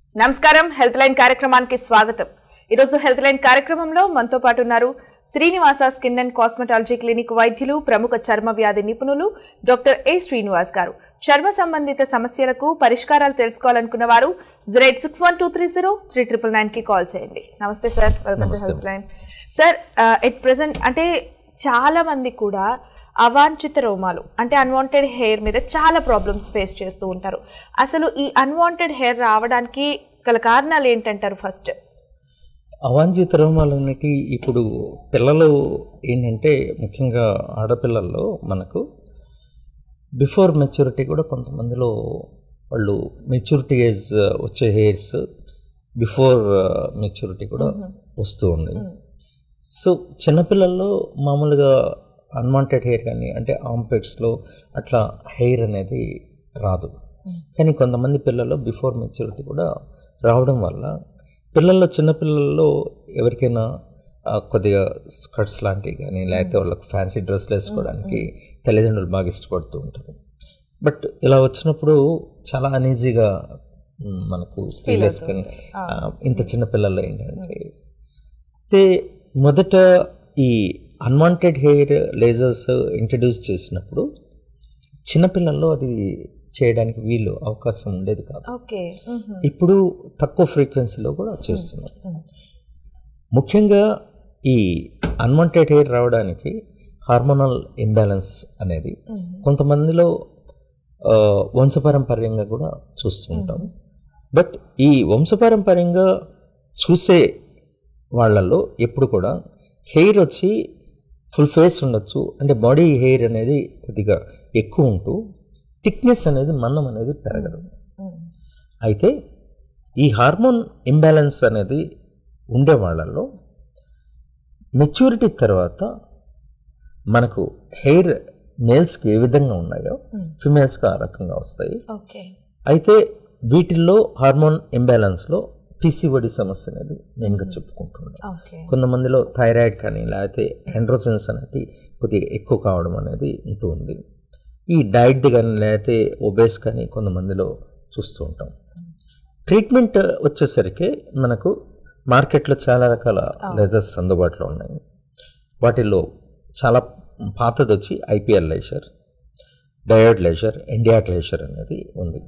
నమస్కారం health line కార్యక్రమానికి స్వాగతం ఈరోజు హెల్త్ లైన్ కార్యక్రమంలో మనతో పాటు ఉన్నారు Srinivasa skin and cosmetology clinic వైద్యులు ప్రముఖ చర్మ వ్యాధి నిపుణులు డాక్టర్ ఏ శ్రీనివాస్ గారు చర్మ సంబంధిత సమస్యలకు పరిష్కారాలు తెలుసుకోవాలనుకున్న వారు zero eight six one two three zero three triple nine కి కాల్ చేయండి నమస్తే sir welcome to Namaste. Health line sir at present అంటే చాలా మంది కూడా అవాంఛిత రోమాలు అంటే అన్వాంటెడ్ హెయిర్ మీద చాలా ప్రాబ్లమ్స్ ఫేస్ చేస్తూ ఉంటారు అసలు ఈ అన్వాంటెడ్ హెయిర్ రావడానికి గల కారణాలు ఏంటంటారు ఫస్ట్ అవాంఛిత రోమాలన్నిటి ఇప్పుడు పిల్లలు ఏంటంటే ముఖ్యంగా ఆడపిల్లల్లో మనకు బిఫోర్ మెచ్యూరిటీ కూడా కొంతమందిలో వాళ్ళు మెచ్యూరిటీ ఏజ్ వచ్చే హెయిర్స్ బిఫోర్ మెచ్యూరిటీ కూడా వస్తూ ఉంది సో చిన్నపిల్లల్లో మామూలుగా అన్వాంటెడ్ హెయిర్ కానీ అంటే ఆంపెట్స్లో అట్లా హెయిర్ అనేది రాదు కానీ కొంతమంది పిల్లలు బిఫోర్ మెచ్యూరిటీ కూడా రావడం వల్ల పిల్లల్లో చిన్నపిల్లల్లో ఎవరికైనా ఆ, కొద్దిగా స్కర్ట్స్ లాంటివి కానీ లేకపోతే వాళ్ళకి ఫ్యాన్సీ డ్రెస్లు వేసుకోవడానికి తల్లిదండ్రులు బాగా ఇష్టపడుతూ ఉంటారు బట్ ఇలా వచ్చినప్పుడు చాలా అనీజీగా మ్, మనకు స్టీలెస్ కానీ ఆ, ఇంత చిన్న పిల్లల్లో ఏంటంటే అయితే మొదట ఈ అన్వాంటెడ్ హెయిర్ లేజర్స్ ఇంట్రడ్యూస్ చేసినప్పుడు చిన్నపిల్లల్లో అది చేయడానికి వీలు అవకాశం ఉండేది కాదు ఓకే ఇప్పుడు తక్కువ ఫ్రీక్వెన్సీలో కూడా చేస్తున్నారు ముఖ్యంగా ఈ అన్వాంటెడ్ హెయిర్ రావడానికి హార్మోనల్ ఇంబ్యాలెన్స్ అనేది కొంతమందిలో ఆ, వంశపారంపర్యంగా కూడా చూస్తూ ఉంటాం బట్ ఈ వంశపారంపర్యంగా చూసే వాళ్ళల్లో ఎప్పుడు కూడా హెయిర్ వచ్చి ఫుల్ ఫేస్ ఉండొచ్చు అంటే బాడీ హెయిర్ అనేది కొద్దిగా ఎక్కువ ఉంటూ థిక్నెస్ అనేది మన్నం అనేది పెరగదు అయితే ఈ హార్మోన్ ఇంబ్యాలెన్స్ అనేది ఉండే వాళ్ళల్లో మెచ్యూరిటీ తర్వాత మనకు హెయిర్ మేల్స్కి ఏ విధంగా ఉన్నాయో ఫిమేల్స్కి ఆ రకంగా వస్తాయి ఓకే అయితే వీటిల్లో హార్మోన్ ఇంబ్యాలెన్స్లో పీసీఓడి సమస్య అనేది మెయిన్గా చెప్పుకుంటున్నాం ఓకే కొంతమందిలో థైరాయిడ్ కానీ లేకపోతే ఆండ్రోజన్స్ అనేది కొద్దిగా ఎక్కువ కావడం అనేది ఉంటూ ఉంది ఈ డైట్ది కానీ లేకపోతే ఒబేస్ కానీ కొంతమందిలో చూస్తూ ఉంటాం ట్రీట్మెంట్ వచ్చేసరికి మనకు మార్కెట్లో చాలా రకాల లెజర్స్ అందుబాటులో ఉన్నాయి వాటిల్లో చాలా పాతది వచ్చి ఐపీఎల్ లేజర్ డయోడ్ లేజర్ ఇండియాట్ లేజర్ అనేది ఉంది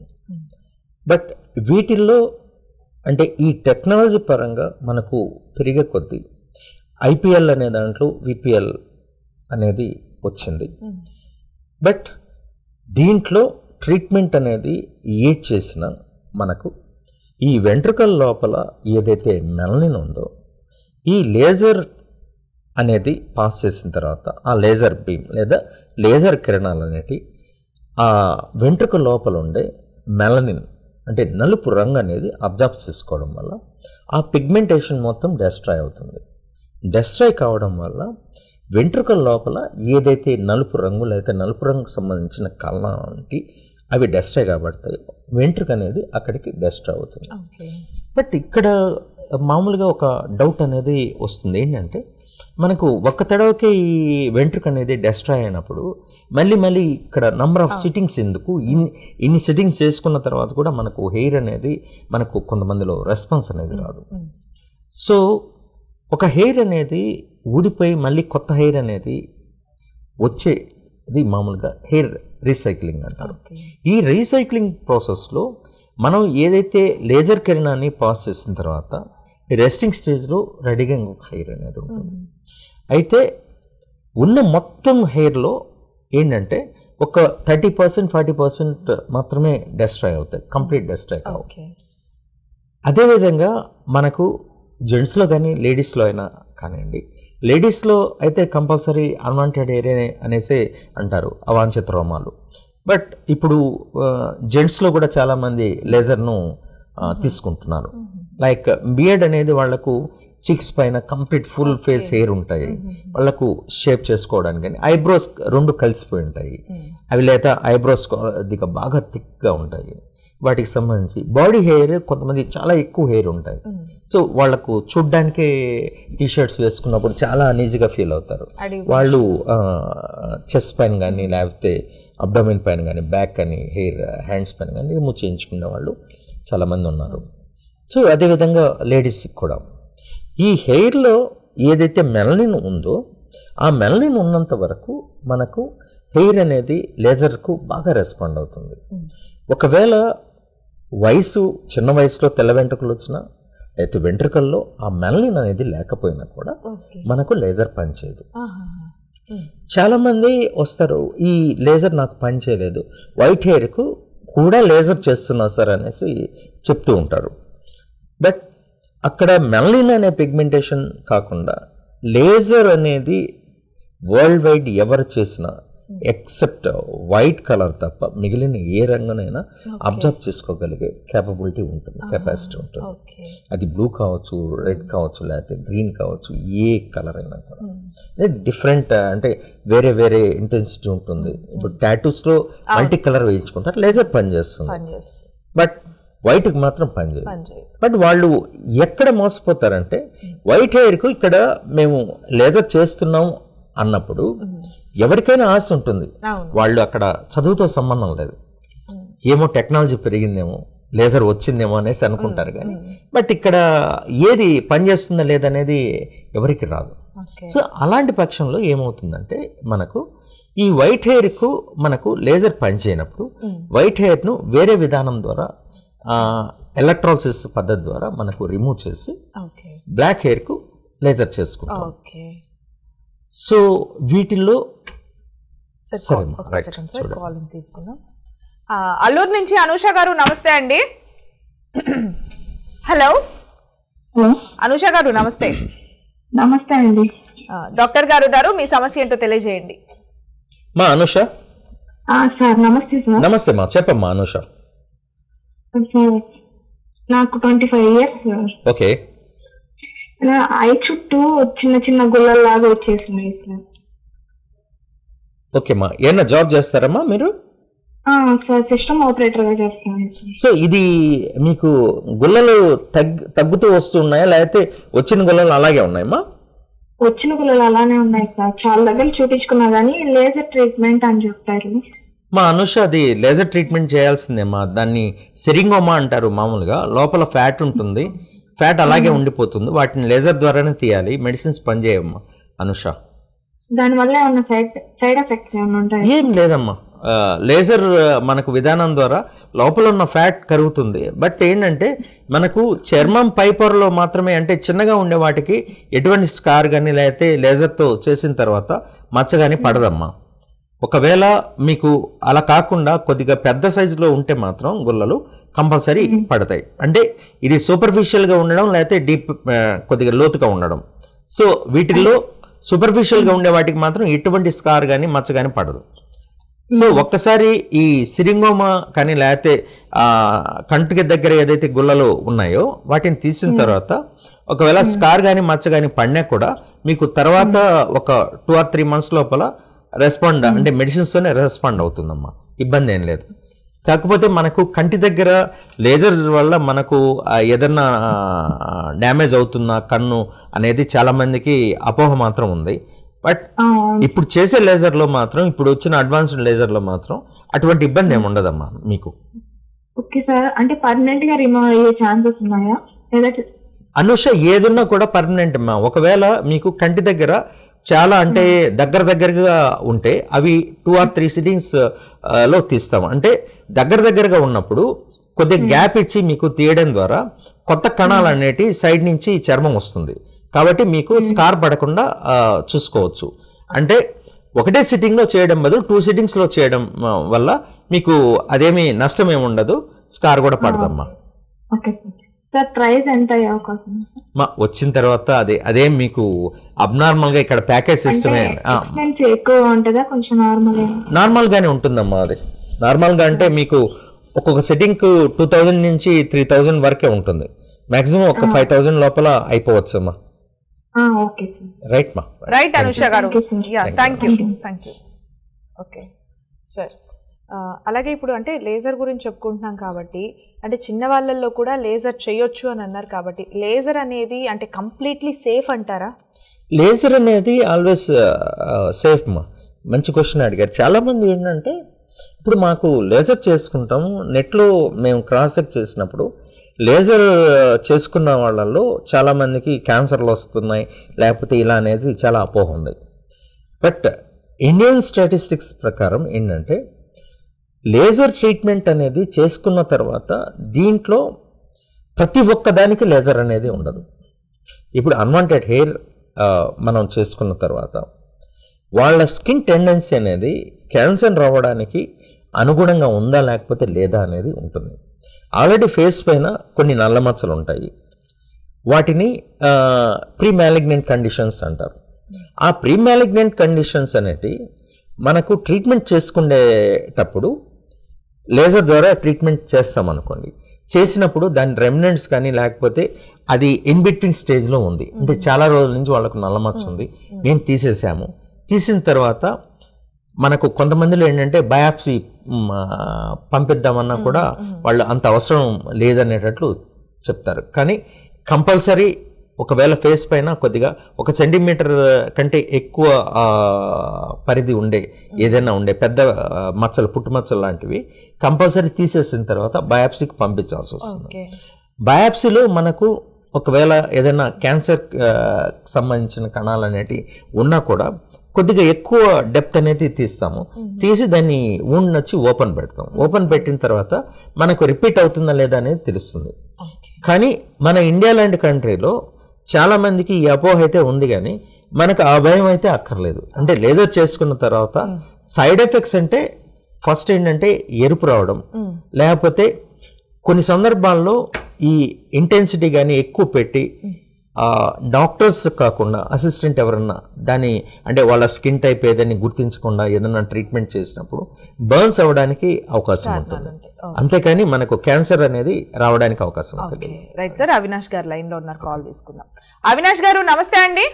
బట్ వీటిల్లో అంటే ఈ టెక్నాలజీ పరంగా మనకు పెరిగే కొద్దీ ఐపీఎల్ అనే దాంట్లో విపిఎల్ అనేది వచ్చింది బట్ దీంట్లో ట్రీట్మెంట్ అనేది ఏ చేసినా మనకు ఈ వెంట్రుకల లోపల ఏదైతే మెలనిన్ ఉందో ఈ లేజర్ అనేది పాస్ చేసిన తర్వాత ఆ లేజర్ బీమ్ లేదా లేజర్ కిరణాలు అనేటి ఆ వెంట్రుక లోపల ఉండే మెలనిన్ అంటే నలుపు రంగు అనేది అబ్జర్వ్ చేసుకోవడం వల్ల ఆ పిగ్మెంటేషన్ మొత్తం డెస్ట్రాయ్ అవుతుంది డెస్ట్రాయ్ కావడం వల్ల వెంట్రుకల లోపల ఏదైతే నలుపు రంగు లేకపోతే నలుపు రంగుకు సంబంధించిన కళ్ళకి అవి డెస్ట్రాయ్ కాబడతాయి వెంట్రుక అనేది అక్కడికి డెస్ట్రాయ్ అవుతుంది ఓకే బట్ ఇక్కడ మామూలుగా ఒక డౌట్ అనేది వస్తుంది ఏంటంటే మనకు ఒక్క తడవకే ఈ వెంట్రుక అనేది డెస్ట్రాయ్ అయినప్పుడు మళ్ళీ మళ్ళీ ఇక్కడ నంబర్ ఆఫ్ సిట్టింగ్స్ ఎందుకు ఇన్ని ఇన్ని సిట్టింగ్స్ చేసుకున్న తర్వాత కూడా మనకు హెయిర్ అనేది మనకు కొంతమందిలో రెస్పాన్స్ అనేది రాదు సో ఒక హెయిర్ అనేది ఊడిపోయి మళ్ళీ కొత్త హెయిర్ అనేది వచ్చేది మామూలుగా హెయిర్ రీసైక్లింగ్ అంటారు ఓకే ఈ రీసైక్లింగ్ ప్రాసెస్లో మనం ఏదైతే లేజర్ కిరణాన్ని పాస్ చేసిన తర్వాత ఈ రెస్టింగ్ స్టేజ్లో రెడీగా ఇంకొక హెయిర్ అనేది ఉంటుంది అయితే ఉన్న మొత్తం హెయిర్లో ఏంటంటే ఒక థర్టీ పర్సెంట్ ఫార్టీ పర్సెంట్ మాత్రమే డెస్ట్రాయ్ అవుతాయి కంప్లీట్ డెస్ట్రాయ్ కావు ఓకే అదేవిధంగా మనకు జెంట్స్లో కానీ లేడీస్లో అయినా కానివ్వండి లేడీస్లో అయితే కంపల్సరీ అన్వాంటెడ్ ఏరియా అనేసి అంటారు అవాంఛిత రోమాలు బట్ ఇప్పుడు జెంట్స్లో కూడా చాలామంది లేజర్ను తీసుకుంటున్నారు లైక్ బియర్డ్ అనేది వాళ్ళకు చిక్స్ పైన కంప్లీట్ ఫుల్ ఫేస్ హెయిర్ ఉంటాయి వాళ్ళకు షేప్ చేసుకోవడానికి కానీ ఐబ్రోస్ రెండు కలిసిపోయి ఉంటాయి అవి లేదా ఐబ్రోస్ కొద్దిగా బాగా థిక్గా ఉంటాయి వాటికి సంబంధించి బాడీ హెయిర్ కొంతమంది చాలా ఎక్కువ హెయిర్ ఉంటాయి సో వాళ్ళకు చూడ్డానికే టీ షర్ట్స్ వేసుకున్నప్పుడు చాలా అనీజీగా ఫీల్ అవుతారు అడిగి వాళ్ళు చెస్ట్ పైన కానీ లేకపోతే అబ్డమిన్ పైన కానీ బ్యాక్ కానీ హెయిర్ హ్యాండ్స్ పైన కానీ రిమూవ్ చేయించుకునే వాళ్ళు చాలామంది ఉన్నారు సో అదేవిధంగా లేడీస్కి కూడా ఈ హెయిర్లో ఏదైతే మెలనిన్ ఉందో ఆ మెలనిన్ ఉన్నంత వరకు మనకు హెయిర్ అనేది లేజర్కు బాగా రెస్పాండ్ అవుతుంది ఒకవేళ వయసు చిన్న వయసులో తెల్ల వెంట్రుకలు వచ్చినా అయితే వెంట్రుకల్లో ఆ మెలనిన్ అనేది లేకపోయినా కూడా ఓకే మనకు లేజర్ పనిచేయదు చాలామంది వస్తారు ఈ లేజర్ నాకు పని చేయలేదు వైట్ హెయిర్కు కూడా లేజర్ చేస్తున్నా సార్ అనేసి చెప్తూ ఉంటారు బట్ అక్కడ మెలనిన్ అనే పిగ్మెంటేషన్ కాకుండా లేజర్ అనేది వరల్డ్ వైడ్ ఎవరు చేసినా ఎక్సెప్ట్ వైట్ కలర్ తప్ప మిగిలిన ఏ రంగునైనా అబ్జర్వ్ చేసుకోగలిగే కేపబిలిటీ ఉంటుంది కెపాసిటీ ఉంటుంది ఓకే అది బ్లూ కావచ్చు రెడ్ కావచ్చు లేకపోతే గ్రీన్ కావచ్చు ఏ కలర్ అయినా కూడా డిఫరెంట్ అంటే వేరే వేరే ఇంటెన్సిటీ ఉంటుంది ఇప్పుడు టాటూస్లో మల్టీ కలర్ వేయించుకుంటారు లేజర్ పనిచేస్తుంది పనిచేస్తుంది బట్ వైట్కి మాత్రం పనిచేయదు పనిచేయదు బట్ వాళ్ళు ఎక్కడ మోసపోతారంటే వైట్ హెయిర్కు ఇక్కడ మేము లేజర్ చేస్తున్నాం అన్నప్పుడు ఎవరికైనా ఆశ ఉంటుంది అవును వాళ్ళు అక్కడ చదువుతో సంబంధం లేదు ఏమో టెక్నాలజీ పెరిగిందేమో లేజర్ వచ్చిందేమో అనేసి అనుకుంటారు కానీ బట్ ఇక్కడ ఏది పనిచేస్తుందా లేదనేది ఎవరికి రాదు ఓకే సో అలాంటి పక్షంలో ఏమవుతుందంటే మనకు ఈ వైట్ హెయిర్కు మనకు లేజర్ పనిచేయనప్పుడు వైట్ హెయిర్ను వేరే విధానం ద్వారా ఎలక్ట్రాలసిస్ పద్ధతి ద్వారా మనకు రిమూవ్ చేసి ఓకే బ్లాక్ హెయిర్కు లేజర్ చేసుకుంటాం ఓకే సో వీటిల్లో సార్ సరే కాల్- అమ్మా, ఒక్క రైట్, సెకండ్ సార్ చూడండి. కాలింగ్ తీసుకుందాం ఆ, అల్లూరు నుంచి అనూష గారు నమస్తే అండి హలో హలో అనూష గారు నమస్తే నమస్తే అండి ఆ, డాక్టర్ గారు ఉన్నారు మీ సమస్య ఏంటో తెలియజేయండి మా అనుష ఆ, సార్ నమస్తే సార్ నమస్తే మా చెప్పమ్మా అనుష సార్ నాకు twenty five years sir okay ఇలా ఐ చుట్టూ చిన్న చిన్న గుల్లల్లాగా వచ్చేసినాయి సార్ ఓకే మా ఏమన్నా జాబ్ చేస్తారమ్మా మీరు ఆ, సార్ సిస్టమ్ ఆపరేటర్ గా చేస్తున్నాను సార్ సో ఇది మీకు గుల్లలు తగ్ తగ్గుతూ వస్తున్నాయా లేకపోతే వచ్చిన గుల్లలు అలాగే ఉన్నాయమ్మా వచ్చిన గుల్లలు అలానే ఉన్నాయి సార్ చాలా దగ్గర చూపించుకున్నా కానీ లేజర్ ట్రీట్మెంట్ అని చెప్పారు మా అనుష అది లేజర్ ట్రీట్మెంట్ చేయాల్సిందేమ్మా దాన్ని సెరింగోమా అంటారు మామూలుగా లోపల ఫ్యాట్ ఉంటుంది ఫ్యాట్ అలాగే ఉండిపోతుంది వాటిని లేజర్ ద్వారానే తీయాలి మెడిసిన్స్ పనిచేయమ్మా అనుష దానివల్ల ఏమన్నా సైడ్ సైడ్ ఎఫెక్ట్స్ ఏమైనా ఉంటాయి ఏం లేదమ్మా ఆ, లేజర్ ఆ, మనకు విధానం ద్వారా లోపల ఉన్న ఫ్యాట్ కరుగుతుంది బట్ ఏంటంటే మనకు చర్మం పై పొరలో మాత్రమే అంటే చిన్నగా ఉండే వాటికి ఎటువంటి స్కార్ కానీ లేకపోతే లేజర్తో చేసిన తర్వాత మచ్చ కానీ పడదమ్మా ఒకవేళ మీకు అలా కాకుండా కొద్దిగా పెద్ద సైజులో ఉంటే మాత్రం గుల్లలు కంపల్సరీ పడతాయి అంటే ఇది సూపర్ఫిషియల్గా ఉండడం లేకపోతే డీప్ ఆ, కొద్దిగా లోతుగా ఉండడం సో వీటిల్లో సూపర్ఫిషియల్గా ఉండే వాటికి మాత్రం ఎటువంటి స్కార్ కానీ మచ్చ కానీ పడదు సో ఒక్కసారి ఈ సిరింగోమా కానీ లేకపోతే ఆ కంటికి దగ్గర ఏదైతే గుల్లలు ఉన్నాయో వాటిని తీసిన తర్వాత ఒకవేళ స్కార్ కానీ మచ్చ కానీ పడినా కూడా మీకు తర్వాత ఒక టూ ఆర్ త్రీ మంత్స్ లోపల రెస్పాండ్ అంటే మెడిసిన్స్తోనే రెస్పాండ్ అవుతుందమ్మా ఇబ్బంది ఏం లేదు కాకపోతే మనకు కంటి దగ్గర లేజర్ వల్ల మనకు ఆ, ఏదన్నా డ్యామేజ్ అవుతున్న కన్ను అనేది చాలా మందికి అపోహ మాత్రం ఉంది బట్ ఆ, ఇప్పుడు చేసే లేజర్లో మాత్రం ఇప్పుడు వచ్చిన అడ్వాన్స్డ్ లేజర్లో మాత్రం అటువంటి ఇబ్బంది ఏమి ఉండదమ్మా మీకు ఓకే సార్ అంటే పర్మనెంట్ గా రిమూవ్ అయ్యే ఛాన్సెస్ ఉన్నాయా లేదా అనుష ఏదున్నా కూడా పర్మనెంట్ అమ్మా ఒకవేళ మీకు కంటి దగ్గర చాలా అంటే దగ్గర దగ్గరగా ఉంటే అవి టూ ఆర్ త్రీ సిట్టింగ్స్ లో తీస్తాం అంటే దగ్గర దగ్గరగా ఉన్నప్పుడు కొద్దిగా గ్యాప్ ఇచ్చి మీకు తీయడం ద్వారా కొత్త కణాలు అనేటి సైడ్ నుంచి చర్మం వస్తుంది కాబట్టి మీకు స్కార్ పడకుండా ఆ, చూసుకోవచ్చు అంటే ఒకటే సిట్టింగ్ లో చేయడం బదులు టూ సిట్టింగ్స్ లో చేయడం ఆ, వల్ల మీకు అదేమి నష్టం ఏమి ఉండదు స్కార్ కూడా పడదమ్మా ఓకే సార్ సార్ ప్రైస్ ఎంత అయ్యే అవకాశం ఉంది సార్? మా వచ్చిన తర్వాత అదే అదేం మీకు అబ్నార్మల్ గా ఇక్కడ ప్యాకేజ్ సిస్టమే ఎక్స్పెన్స్ ఎక్కువ ఉంటుందా కొంచెం నార్మల్ నార్మల్ గానే ఉంటుందమ్మా అది నార్మల్ గా అంటే మీకు ఒక్కొక్క సెట్టింగ్ కు టూ థౌజండ్ నుంచి త్రీ థౌజండ్ వరకే ఉంటుంది మాక్సిమం ఒక ఫైవ్ థౌజండ్ లోపల అయిపోవచ్చు అమ్మా ఓకే సార్ రైట్ మా right Anusha garu Thank you, sir. Yeah Thank thank you thank you okay sir అలాగే ఇప్పుడు అంటే లేజర్ గురించి చెప్పుకుంటున్నాం కాబట్టి అంటే చిన్న వాళ్ళల్లో కూడా లేజర్ చేయొచ్చు అని అన్నారు కాబట్టి లేజర్ అనేది అంటే కంప్లీట్లీ సేఫ్ అంటారా లేజర్ అనేది ఆల్వేస్ సేఫ్ మా మంచి క్వశ్చన్ అడిగారు చాలామంది ఏంటంటే ఇప్పుడు మాకు లేజర్ చేసుకుంటాము నెట్లో మేము క్రాస్ చెక్ చేసినప్పుడు లేజర్ చేసుకున్న వాళ్ళల్లో చాలామందికి క్యాన్సర్లు వస్తున్నాయి లేకపోతే ఇలా అనేది చాలా అపోహ ఉంది బట్ ఇండియన్ స్టాటిస్టిక్స్ ప్రకారం ఏంటంటే లేజర్ ట్రీట్మెంట్ అనేది చేసుకున్న తర్వాత దీంట్లో ప్రతి ఒక్కదానికి లేజర్ అనేది ఉండదు ఇప్పుడు అన్వాంటెడ్ హెయిర్ మనం చేసుకున్న తర్వాత వాళ్ళ స్కిన్ టెండెన్సీ అనేది క్యాన్సర్ రావడానికి అనుగుణంగా ఉందా లేకపోతే లేదా అనేది ఉంటుంది ఆల్రెడీ ఫేస్ పైన కొన్ని నల్ల మచ్చలు ఉంటాయి వాటిని ప్రీ మ్యాలిగ్నెంట్ కండిషన్స్ అంటారు ఆ ప్రీ మ్యాలిగ్నెంట్ కండిషన్స్ అనేటి మనకు ట్రీట్మెంట్ చేసుకునేటప్పుడు లేజర్ ద్వారా ట్రీట్మెంట్ చేస్తాం అనుకోండి చేసినప్పుడు దాని రెమినెంట్స్ కానీ లేకపోతే అది ఇన్ బిట్వీన్ స్టేజ్లో ఉంది అంటే చాలా రోజుల నుంచి వాళ్ళకు నల్లమచ్చ ఉంది మేము తీసేసాము తీసిన తర్వాత మనకు కొంతమందిలో ఏంటంటే బయాప్సీ మ్, ఆ, పంపిద్దామన్నా కూడా వాళ్ళు అంత అవసరం లేదనేటట్లు చెప్తారు కానీ కంపల్సరీ ఒకవేళ ఫేస్ పైన కొద్దిగా ఒక సెంటీమీటర్ కంటే ఎక్కువ ఆ, పరిధి ఉండే ఏదైనా ఉండే పెద్ద ఆ, మచ్చలు పుట్టుమచ్చలు లాంటివి కంపల్సరీ తీసేసిన తర్వాత బయాప్సీకి పంపించాల్సి వస్తుంది ఓకే బయాప్సీలో మనకు ఒకవేళ ఏదైనా క్యాన్సర్ ఆ, సంబంధించిన కణాలు అనేటివి ఉన్నా కూడా కొద్దిగా ఎక్కువ డెప్త్ అనేది తీస్తాము తీసి దాన్ని ఊండ్ వచ్చి ఓపెన్ పెడతాం ఓపెన్ పెట్టిన తర్వాత మనకు రిపీట్ అవుతుందా లేదా అనేది తెలుస్తుంది కానీ మన ఇండియా లాంటి కంట్రీలో చాలా మందికి ఈ అపోహ అయితే ఉంది కానీ మనకు ఆ భయం అయితే అక్కర్లేదు అంటే లేజర్ చేసుకున్న తర్వాత సైడ్ ఎఫెక్ట్స్ అంటే ఫస్ట్ ఏంటంటే ఎరుపు రావడం లేకపోతే కొన్ని సందర్భాల్లో ఈ ఇంటెన్సిటీ కానీ ఎక్కువ పెట్టి ఆ డాక్టర్స్ కాకుండా అసిస్టెంట్ ఎవరన్నా దాని అంటే వాళ్ళ స్కిన్ టైప్ ఏదని గుర్తించకుండా ఏదైనా ట్రీట్మెంట్ చేసినప్పుడు బర్న్స్ అవ్వడానికి అవకాశం ఉంటుంది అంతేకాని మనకు క్యాన్సర్ అనేది రావడానికి అవకాశం ఉంటుంది రైట్ సార్ అవినాష్ గారు లైన్ లో ఉన్నారు కాల్ తీసుకుందాం అవినాష్ గారు నమస్తే అండి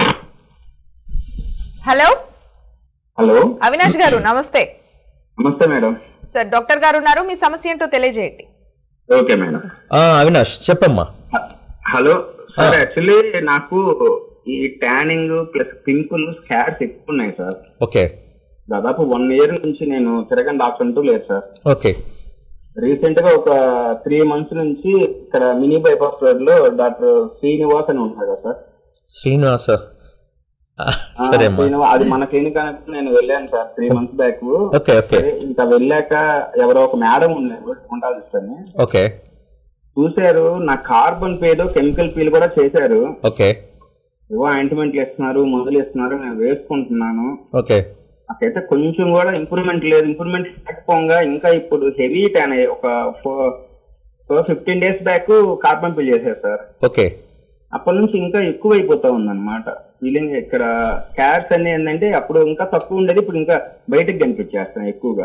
హలో హలో అవినాష్ గారు నమస్తే నమస్తే మేడం సార్ డాక్టర్ గారు ఉన్నారు మీ సమస్య ఏంటో తెలియజేయండి ఓకే మేడం ఆ, అవినాష్ చెప్పమ్మా హ- హలో సార్ యాక్చువల్లీ నాకు ఈ ట్యానింగ్ ప్లస్ పింపుల్ స్కార్స్ ఎక్కువ ఉన్నాయి సార్ ఓకే దాదాపు వన్ ఇయర్ నుంచి నేను తిరగని డాక్టర్ అంటూ లేదు సార్ ఓకే రీసెంట్ గా ఒక త్రీ మంత్స్ నుంచి ఇక్కడ మినీ బైపాస్ రోడ్ లో డాక్టర్ శ్రీనివాస్ అని ఉంటారు కదా సార్ శ్రీనివాస ఆ, ఆ, సరే అమ్మా శ్రీనివాస్ అది మన క్లినిక్ అనేది నేను వెళ్ళాను sir three months back okay okay ఇంకా వెళ్ళాక ఎవరో ఒక మేడం ఉన్నారు ఉండాలి అని ఓకే చూశారు నా కార్బన్ పేరు కెమికల్ పీల్ కూడా చేశారు ఓకే ఏవో ఆయింట్మెంట్లు ఇస్తున్నారు మందులు ఇస్తున్నారు నేను వేసుకుంటున్నాను ఓకే నాకైతే కొంచెం కూడా ఇంప్రూవ్మెంట్ లేదు ఇంప్రూవ్మెంట్ లేకపోగా ఇంకా ఇప్పుడు హెవీ ట్యాన్ అయ్యాయి ఒక four fifteen days back carbon peel చేశారు సార్ ఓకే అప్పటి నుంచి ఇంకా ఎక్కువ అయిపోతా ఉందన్నమాట ఫీలింగ్ ఇక్కడ క్యాట్స్ అన్ని ఏంటంటే అప్పుడు ఇంకా తక్కువ ఉండేది ఇప్పుడు ఇంకా బయటకు కనిపించేస్తాయి ఎక్కువగా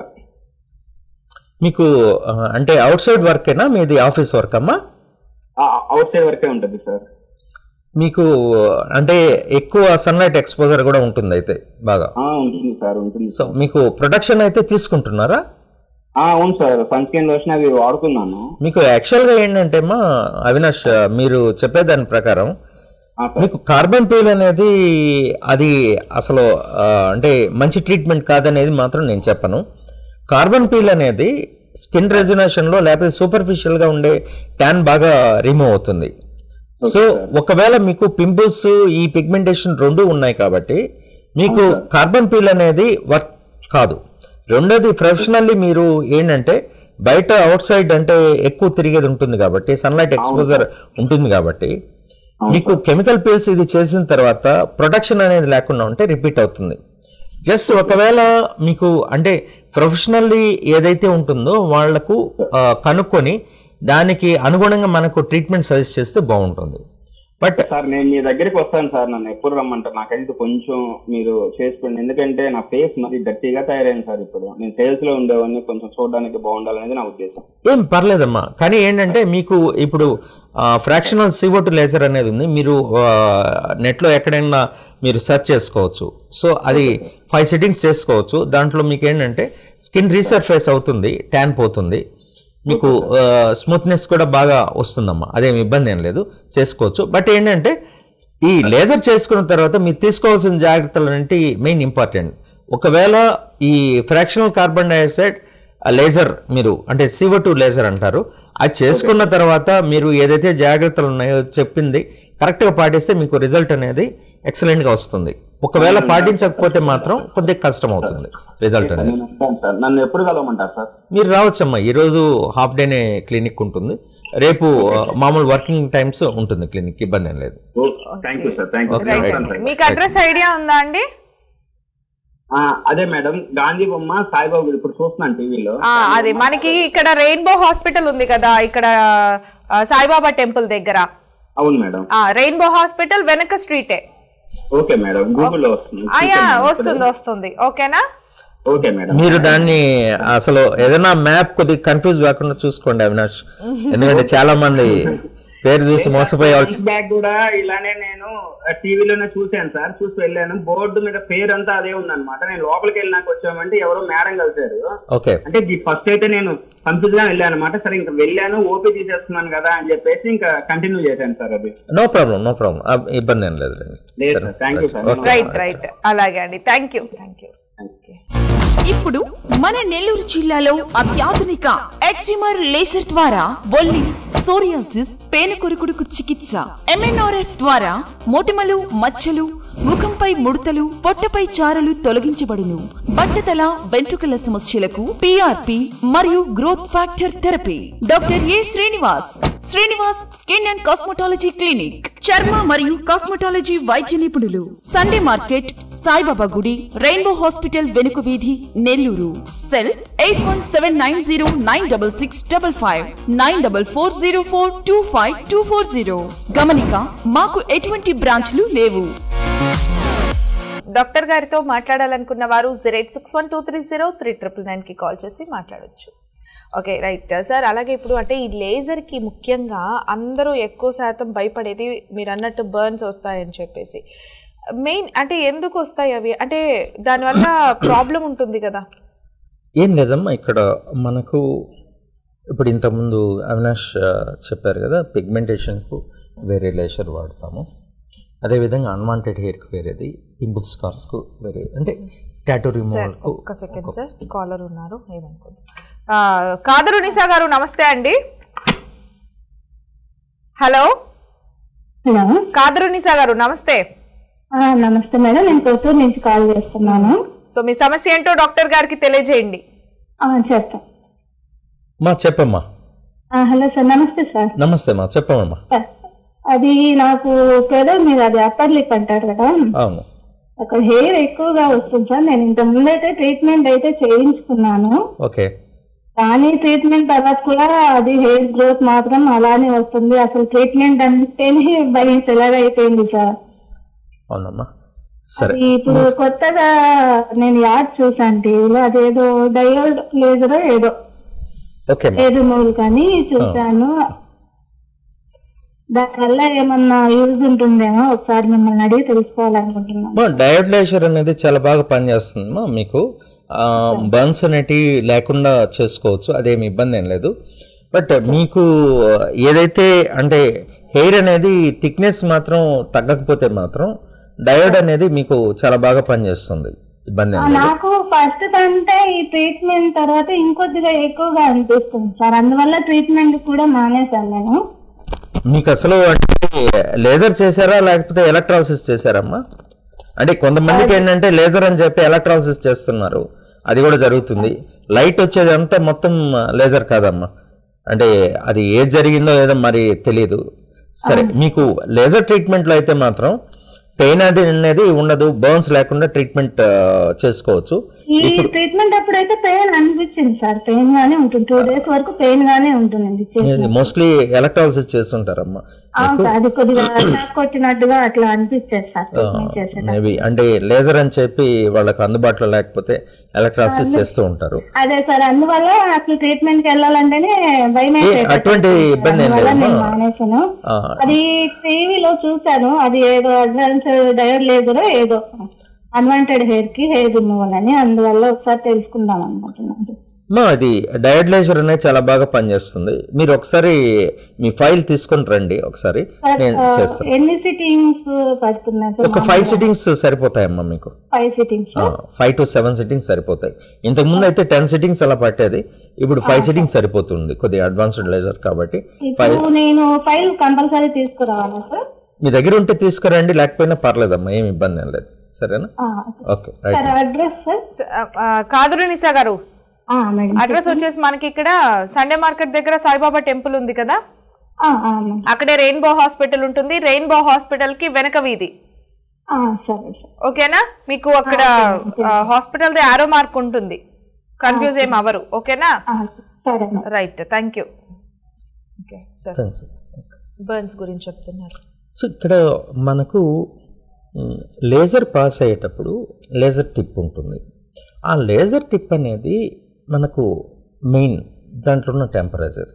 మీకు ఆ, అంటే అవుట్ సైడ్ వర్కేనా మీది ఆఫీస్ వర్క్ అమ్మా అవుట్ సైడ్ వరకే ఉంటుంది సార్ మీకు అంటే ఎక్కువ సన్లైట్ ఎక్స్పోజర్ కూడా ఉంటుంది అయితే బాగా ఆ, ఉంటుంది సార్ ఉంటుంది సో మీకు ప్రొడక్షన్ అయితే తీసుకుంటున్నారా ఆ, అవును సార్ సన్ స్క్రీన్ లోషన్ అవి వాడుకున్నాను మీకు యాక్చువల్గా ఏంటంటే అమ్మా అవినాష్ మీరు చెప్పేదాని ప్రకారం ఆ, సార్ మీకు కార్బన్ పీల్ అనేది అది అసలు ఆ, అంటే మంచి ట్రీట్మెంట్ కాదనేది మాత్రం నేను చెప్పను కార్బన్ పీల్ అనేది స్కిన్ రెజినేషన్లో లేకపోతే సూపర్ఫిషియల్గా ఉండే ట్యాన్ బాగా రిమూవ్ అవుతుంది సో ఒకవేళ మీకు పింపుల్స్ ఈ పిగ్మెంటేషన్ రెండు ఉన్నాయి కాబట్టి మీకు కార్బన్ పీల్ అనేది వర్క్ కాదు రెండోది ప్రొఫెషనల్లీ మీరు ఏంటంటే బయట అవుట్ సైడ్ అంటే ఎక్కువ తిరిగేది ఉంటుంది కాబట్టి సన్లైట్ ఎక్స్పోజర్ ఉంటుంది కాబట్టి మీకు కెమికల్ పీల్స్ ఇది చేసిన తర్వాత ప్రొడక్షన్ అనేది లేకుండా ఉంటే రిపీట్ అవుతుంది జస్ట్ ఒకవేళ మీకు అంటే ప్రొఫెషనల్లీ ఏదైతే ఉంటుందో వాళ్లకు ఆ, కనుక్కొని దానికి అనుగుణంగా మనకు ట్రీట్మెంట్ సజెస్ట్ చేస్తే బాగుంటుంది బట్ సార్ నేను మీ దగ్గరికి వస్తాను సార్ నన్ను ఎప్పుడు రమ్మంటారు నాకైతే కొంచెం మీరు చేసుకోండి ఎందుకంటే నా ఫేస్ మరి గట్టిగా తయారైంది సార్ ఇప్పుడు నేను సేల్స్ లో ఉండేవాడిని కొంచెం చూడడానికి బాగుండాలనేది నా ఉద్దేశం ఏం పర్లేదమ్మా కానీ ఏంటంటే మీకు ఇప్పుడు ఫ్రాక్షనల్ సివోటు లేజర్ అనేది ఉంది మీరు నెట్లో ఎక్కడైనా మీరు సెర్చ్ చేసుకోవచ్చు సో అది ఫైవ్ సెట్టింగ్స్ చేసుకోవచ్చు దాంట్లో మీకు ఏంటంటే స్కిన్ రీసర్ఫేస్ అవుతుంది ట్యాన్ పోతుంది మీకు స్మూత్నెస్ కూడా బాగా వస్తుందమ్మా అదేం ఇబ్బంది ఏం లేదు చేసుకోవచ్చు బట్ ఏంటంటే ఈ లేజర్ చేసుకున్న తర్వాత మీరు తీసుకోవాల్సిన జాగ్రత్తలు అంటే మెయిన్ ఇంపార్టెంట్ ఒకవేళ ఈ ఫ్రాక్షనల్ కార్బన్ డైఆక్సైడ్ లేజర్ మీరు అంటే సివో టూ లేజర్ అంటారు అది చేసుకున్న తర్వాత మీరు ఏదైతే జాగ్రత్తలు ఉన్నాయో చెప్పింది కరెక్ట్గా పాటిస్తే మీకు రిజల్ట్ అనేది ఎక్సలెంట్గా వస్తుంది ఒకవేళ పాటించకపోతే మాత్రం కొద్దిగా కష్టం అవుతుంది రిజల్ట్ అనేది నేను వస్తాను సార్ నన్ను ఎప్పుడు కలవమంటారు సార్ మీరు రావచ్చమ్మా ఈరోజు హాఫ్ డేనే క్లినిక్ ఉంటుంది రేపు ఆ, మామూలు వర్కింగ్ టైమ్స్ ఉంటుంది క్లినిక్ ఇబ్బంది ఏం లేదు thank you sir thank you Okay, right right. అండి మీకు అడ్రస్ ఐడియా ఉందా అండి అదే మేడం గాంధీ బొమ్మ సాయిబాబు గుడి ఇప్పుడు చూస్తున్నాను టీవీలో ఆ, అది మనకి ఇక్కడ రెయిన్బో హాస్పిటల్ ఉంది కదా ఇక్కడ ఆ, సాయిబాబా టెంపుల్ దగ్గర అవును మేడం ఆ రెయిన్బో హాస్పిటల్ వెనక స్ట్రీటే ఓకే మేడం గూగుల్లో వస్తుంది ఆయా వస్తుంది వస్తుంది ఓకేనా ఓకే మేడం మీరు దాన్ని అసలు ఏదైనా మ్యాప్ కొద్దిగా కన్ఫ్యూజ్ కాకుండా చూసుకోండి అవినాష్ ఎందుకంటే చాలా మంది పేరు చూసి మోసపోయే వాళ్ళు బ్యాగ్ కూడా ఇలానే నేను టీవీలోనే చూశాను సార్ చూసి వెళ్ళాను బోర్డు మీద పేరు అంతా అదే ఉందన్నమాట నేను లోపలికి వెళ్ళినాక వచ్చామంటే ఎవరో మేడం కలిసారు ఓకే అంటే ఫస్ట్ అయితే నేను కన్ఫ్యూజ్ గా వెళ్ళాను అనమాట సరే ఇంకా వెళ్ళాను ఓపీ తీసేస్తున్నాను కదా అని చెప్పేసి ఇంకా కంటిన్యూ చేశాను సార్ అది నో ప్రాబ్లం నో ప్రాబ్లం ఇబ్బంది ఏం లేదు లేదు sir thank you sir right right అలాగే అండి థ్యాంక్ యూ థ్యాంక్ యూ ఇప్పుడు మన నెల్లూరు జిల్లాలో అత్యాధునిక ఎక్సిమర్ లేసర్ ద్వారా బొల్లి సోరియాసిస్ పేనుకొరుకుడుకు చికిత్స ఎంఎన్ఆర్ఎఫ్ ద్వారా మొటిమలు మచ్చలు ముఖంపై ముడతలు పొట్టపై చారలు తొలగించబడును బట్టతల వెంట్రుకల సమస్యలకు పిఆర్పి మరియు growth factor therapy doctor A Srinivas Srinivas skin and cosmetology clinic చర్మ మరియు కాస్మెటాలజీ వైద్య నిపుణులు సండే మార్కెట్ సాయిబాబా గుడి రెయిన్బో హాస్పిటల్ వెనుక వీధి Nellore cell eight one seven nine zero nine double six double five nine double four zero four two five two four zero గమనిక మాకు ఎటువంటి బ్రాంచ్లు లేవు డాక్టర్ గారితో మాట్లాడాలనుకున్న వారు zero eight six one two three zero three triple nine కి call చేసి మాట్లాడొచ్చు ఓకే రైట్ సార్ అలాగే ఇప్పుడు అంటే ఈ లేజర్ కి ముఖ్యంగా అందరూ ఎక్కువ శాతం భయపడేది మీరు అన్నట్టు బర్న్స్ వస్తాయని చెప్పేసి మెయిన్ అంటే ఎందుకు వస్తాయి అవి అంటే దానివల్ల ప్రాబ్లం ఉంటుంది కదా ఏం లేదమ్మా ఇక్కడ మనకు ఇప్పుడు ఇంతకుముందు అవినాష్ ఆ, చెప్పారు కదా పిగ్మెంటేషన్కు వేరే లేషర్ వాడతాము అదేవిధంగా అన్వాంటెడ్ హెయిర్కి వేరేది పింపుల్ స్కార్స్కు వేరే అంటే టాటూ సార్ రిమూవల్కు ఒక్క సెకండ్ సార్ కాలర్ ఉన్నారు ఏమనుకోండి ఆ, కాదరు నిసా గారు నమస్తే అండి హలో హలో కాదరు నిసా గారు నమస్తే ఆ, నమస్తే మేడం నేను పుత్తూరు నుంచి కాల్ చేస్తున్నాను సో మీ సమస్య ఏంటో డాక్టర్ గారికి తెలియజేయండి ఆ, చెప్తా మా చెప్పమ్మా ఆ, హలో సార్ నమస్తే సార్ నమస్తే మా చెప్పమ్మా సార్, అది నాకు పెదవి మీద అది అప్పర్ లిప్ అంటారు కదా అవును అక్కడ హెయిర్ ఎక్కువగా వస్తుంది సార్ నేను ఇంత ముందైతే ట్రీట్మెంట్ అయితే చేయించుకున్నాను ఓకే కానీ ట్రీట్మెంట్ తర్వాత కూడా అది హెయిర్ గ్రోత్ మాత్రం అలానే వస్తుంది అసలు ట్రీట్మెంట్ అంటేనే భరించేలాగా అయిపోయింది సార్ అవునమ్మా సరే అది ఇప్పుడు కొత్తగా నేను యాడ్ చూసాను టీవీలో అదేదో డయోడ్ లేజరో ఏదో ఓకే అమ్మా ఏదో మూలు కానీ చూసాను దానివల్ల ఏమన్నా యూజ్ ఉంటుందేమో ఒకసారి మిమ్మల్ని అడిగి తెలుసుకోవాలనుకుంటున్నాను మా డయోడ్ లేజర్ అనేది చాలా బాగా పనిచేస్తుందమ్మా మీకు బర్న్స్ అనేటివి లేకుండా చేసుకోవచ్చు అదేమి ఇబ్బంది ఏం లేదు బట్ మీకు ఏదైతే అంటే హెయిర్ అనేది థిక్నెస్ మాత్రం తగ్గకపోతే మాత్రం డయోడ్ అనేది మీకు చాలా బాగా పనిచేస్తుంది ఇబ్బంది ఏం లేదు నాకు ఫస్ట్ కంటే ఈ ట్రీట్మెంట్ తర్వాత ఇంకొద్దిగా ఎక్కువగా అనిపిస్తుంది సార్ అందువల్ల ట్రీట్మెంట్ కూడా మానేశాను నేను మీకు అసలు అంటే లేజర్ చేశారా లేకపోతే ఎలక్ట్రాలసిస్ చేశారమ్మా అంటే కొంతమందికి ఏంటంటే లేజర్ అని చెప్పి ఎలక్ట్రాలసిస్ చేస్తున్నారు అది కూడా జరుగుతుంది లైట్ వచ్చేది అంతా మొత్తం లేజర్ కాదమ్మా అంటే అది ఏది జరిగిందో ఏదో మరి తెలియదు సరే మీకు లేజర్ ట్రీట్మెంట్లో అయితే మాత్రం పెయిన్ అది అనేది ఉండదు బర్న్స్ లేకుండా ట్రీట్మెంట్ చేసుకోవచ్చు ఈ ట్రీట్మెంట్ అప్పుడైతే పెయిన్ అనిపించింది సార్ పెయిన్ గానే ఉంటుంది టూ డేస్ వరకు పెయిన్ గానే ఉంటుంది చేసి మోస్ట్లీ ఎలక్ట్రాలసిస్ చేస్తుంటారమ్మా అవును సార్ అది కొద్దిగా షాక్ కొట్టినట్టుగా అట్లా అనిపించేది సార్ ట్రీట్మెంట్ చేసేటప్పుడు మేబీ అంటే లేజర్ అని చెప్పి వాళ్ళకి అందుబాటులో లేకపోతే ఎలక్ట్రాలసిస్ చేస్తూ ఉంటారు అదే సార్ అందువల్ల అసలు ట్రీట్మెంట్ కి వెళ్ళాలంటేనే భయం ఏ, అటువంటి ఇబ్బంది ఏం అందువల్ల లేదమ్మా. నేను మానేశాను ఆ, అది టీవీలో చూసాను అది ఏదో అడ్వాన్స్ డయోడ్ లేదరో ఏదో అన్వాంటెడ్ హెయిర్ కి హెయిర్ రిమూవల్ అని అందువల్ల ఒకసారి తెలుసుకుందాం అనుకుంటున్నాను మా అది డయడ్లైజర్ అనేది చాలా బాగా పనిచేస్తుంది మీరు ఒకసారి మీ ఫైల్ తీసుకొని రండి ఒకసారి సార్ నేను ఆ, చేస్తాను ఎన్ని సిట్టింగ్స్ పడుతున్నాయి సార్ ఒక ఫైవ్ సిట్టింగ్స్ సరిపోతాయమ్మా మీకు five sittings five to seven sittings సరిపోతాయి ఇంతకు ముందు అయితే టెన్ సిట్టింగ్స్ అలా పట్టేది ఇప్పుడు ఫైవ్ సిట్టింగ్స్ సరిపోతుంది కొద్దిగా అడ్వాన్స్డ్ లేజర్ కాబట్టి ఫైవ్ ఇప్పుడు నేను ఫైల్ కంపల్సరీ తీసుకురావాలా సార్ మీ దగ్గర ఉంటే తీసుకురండి లేకపోయినా పర్లేదమ్మా ఏమి ఇబ్బంది ఏం లేదు సరేనా ఆ, okay right sir address sir స- ఆ, కాదురు నిసా గారు ఆ, మేడం అడ్రస్ వచ్చేసి మనకి ఇక్కడ సండే మార్కెట్ దగ్గర సాయిబాబా టెంపుల్ ఉంది కదా ఆ, ఆ, మేడం. అక్కడే రెయిన్బో హాస్పిటల్ ఉంటుంది రెయిన్బో హాస్పిటల్ కి వెనక వీధి ఆ, సరే సార్ ఓకేనా మీకు అక్కడ హాస్పిటల్ ది ఆరో మార్క్ ఉంటుంది కన్ఫ్యూజ్ ఏం అవ్వరు ఓకేనా ఆ, సరే madam right thank you okay sir thanks burns గురించి చెప్తున్నారు సో ఇక్కడ మనకు మ్, లేజర్ పాస్ అయ్యేటప్పుడు లేజర్ టిప్ ఉంటుంది ఆ లేజర్ టిప్ అనేది మనకు మెయిన్ దాంట్లో ఉన్న టెంపరేచర్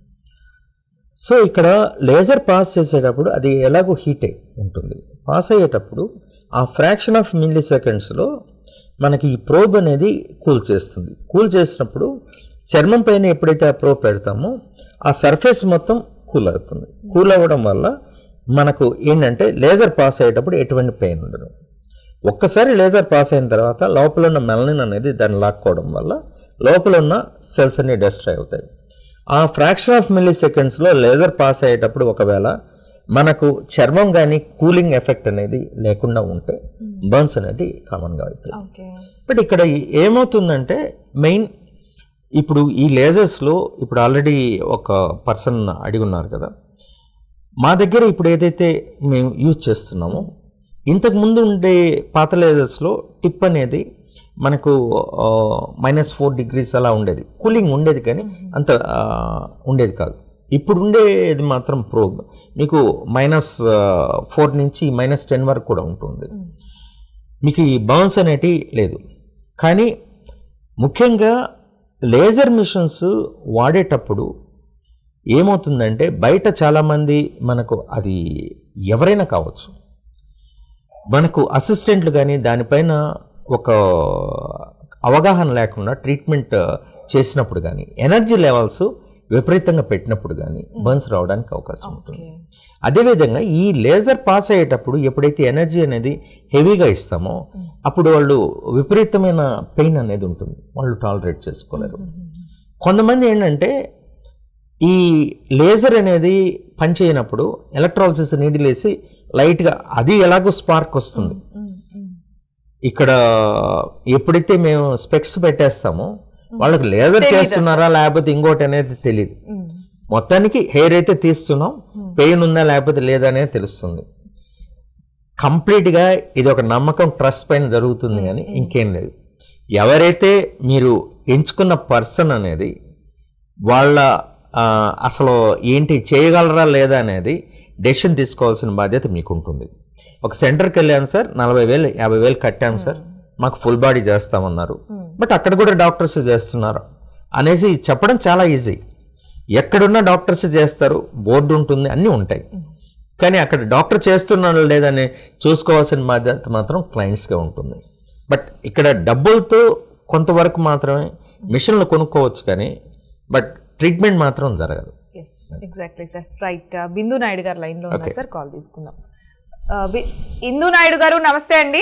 సో ఇక్కడ లేజర్ పాస్ చేసేటప్పుడు అది ఎలాగో హీట్ అయి ఉంటుంది పాస్ అయ్యేటప్పుడు ఆ ఫ్రాక్షన్ ఆఫ్ మిల్లీ సెకండ్స్లో మనకి ఈ ప్రోబ్ అనేది కూల్ చేస్తుంది కూల్ చేసినప్పుడు చర్మం పైన ఎప్పుడైతే ఆ ప్రోబ్ పెడతామో ఆ సర్ఫేస్ మొత్తం కూల్ అవుతుంది కూల్ అవ్వడం వల్ల మనకు ఏంటంటే లేజర్ పాస్ అయ్యేటప్పుడు ఎటువంటి పెయిన్ ఉండదు ఒక్కసారి లేజర్ పాస్ అయిన తర్వాత లోపల ఉన్న మెలనిన్ అనేది దాన్ని లాక్కోవడం వల్ల లోపల ఉన్న సెల్స్ అన్ని డెస్ట్రాయ్ అవుతాయి ఆ ఫ్రాక్షన్ ఆఫ్ మిల్లీ సెకండ్స్లో లేజర్ పాస్ అయ్యేటప్పుడు ఒకవేళ మనకు చర్మం కానీ కూలింగ్ ఎఫెక్ట్ అనేది లేకుండా ఉంటే బర్న్స్ అనేది కామన్గా అవుతాయి ఓకే బట్ ఇక్కడ ఏమవుతుందంటే మెయిన్ ఇప్పుడు ఈ లేజర్స్లో ఇప్పుడు ఆల్రెడీ ఒక పర్సన్ అడిగి ఉన్నారు కదా మా దగ్గర ఇప్పుడు ఏదైతే మేము యూజ్ చేస్తున్నామో ఇంతకు ముందు ఉండే పాత లేజర్స్లో టిప్ అనేది మనకు మైనస్ ఫోర్ డిగ్రీస్ అలా ఉండేది కూలింగ్ ఉండేది కానీ అంత ఆ, ఉండేది కాదు ఇప్పుడు ఉండేది మాత్రం ప్రోబ్ మీకు మైనస్ ఫోర్ నుంచి మైనస్ టెన్ వరకు కూడా ఉంటుంది మీకు ఈ బౌన్స్ అనేటి లేదు కానీ ముఖ్యంగా లేజర్ మిషన్స్ వాడేటప్పుడు ఏమవుతుందంటే బయట చాలామంది మనకు అది ఎవరైనా కావచ్చు మనకు అసిస్టెంట్లు కానీ దానిపైన ఒక అవగాహన లేకుండా ట్రీట్మెంట్ చేసినప్పుడు కానీ ఎనర్జీ లెవెల్స్ విపరీతంగా పెట్టినప్పుడు కానీ బర్న్స్ రావడానికి అవకాశం ఉంటుంది అదేవిధంగా ఈ లేజర్ పాస్ అయ్యేటప్పుడు ఎప్పుడైతే ఎనర్జీ అనేది హెవీగా ఇస్తామో అప్పుడు వాళ్ళు విపరీతమైన పెయిన్ అనేది ఉంటుంది వాళ్ళు టాలరేట్ చేసుకోలేరు కొంతమంది ఏంటంటే ఈ లేజర్ అనేది పనిచేయనప్పుడు ఎలక్ట్రాలసిస్ నీడిలేసి లైట్గా అది ఎలాగో స్పార్క్ వస్తుంది ఇక్కడ ఎప్పుడైతే మేము స్పెక్స్ పెట్టేస్తామో వాళ్ళకి లేజర్ చేస్తున్నారా లేకపోతే ఇంకోటి అనేది తెలియదు మొత్తానికి హెయిర్ అయితే తీస్తున్నాం పెయిన్ ఉందా లేకపోతే లేదా అనేది తెలుస్తుంది కంప్లీట్గా ఇది ఒక నమ్మకం ట్రస్ట్ పైన జరుగుతుంది కానీ ఇంకేం లేదు ఎవరైతే మీరు ఎంచుకున్న పర్సన్ అనేది వాళ్ళ ఆ, అసలు ఏంటి చేయగలరా లేదా అనేది డెసిషన్ తీసుకోవాల్సిన బాధ్యత మీకు ఉంటుంది ఒక సెంటర్కి వెళ్ళాను సార్ నలభై వేలు యాభై వేలు కట్టాము సార్ మాకు ఫుల్ బాడీ చేస్తామన్నారు బట్ అక్కడ కూడా డాక్టర్స్ చేస్తున్నారు అనేసి చెప్పడం చాలా ఈజీ ఎక్కడున్న డాక్టర్స్ చేస్తారు బోర్డు ఉంటుంది అన్నీ ఉంటాయి కానీ అక్కడ డాక్టర్ చేస్తున్నాడు లేదని చూసుకోవాల్సిన బాధ్యత మాత్రం క్లయింట్స్గా ఉంటుంది బట్ ఇక్కడ డబ్బులతో కొంతవరకు మాత్రమే మిషన్లు కొనుక్కోవచ్చు కానీ బట్ ట్రీట్మెంట్ మాత్రం జరగదు yes exactly sir right Bindu Naidu గారు లైన్ లో ఉన్నారు Okay. సార్ కాల్ తీసుకుందాం ఆ, బి- ఇందు నాయుడు గారు నమస్తే అండి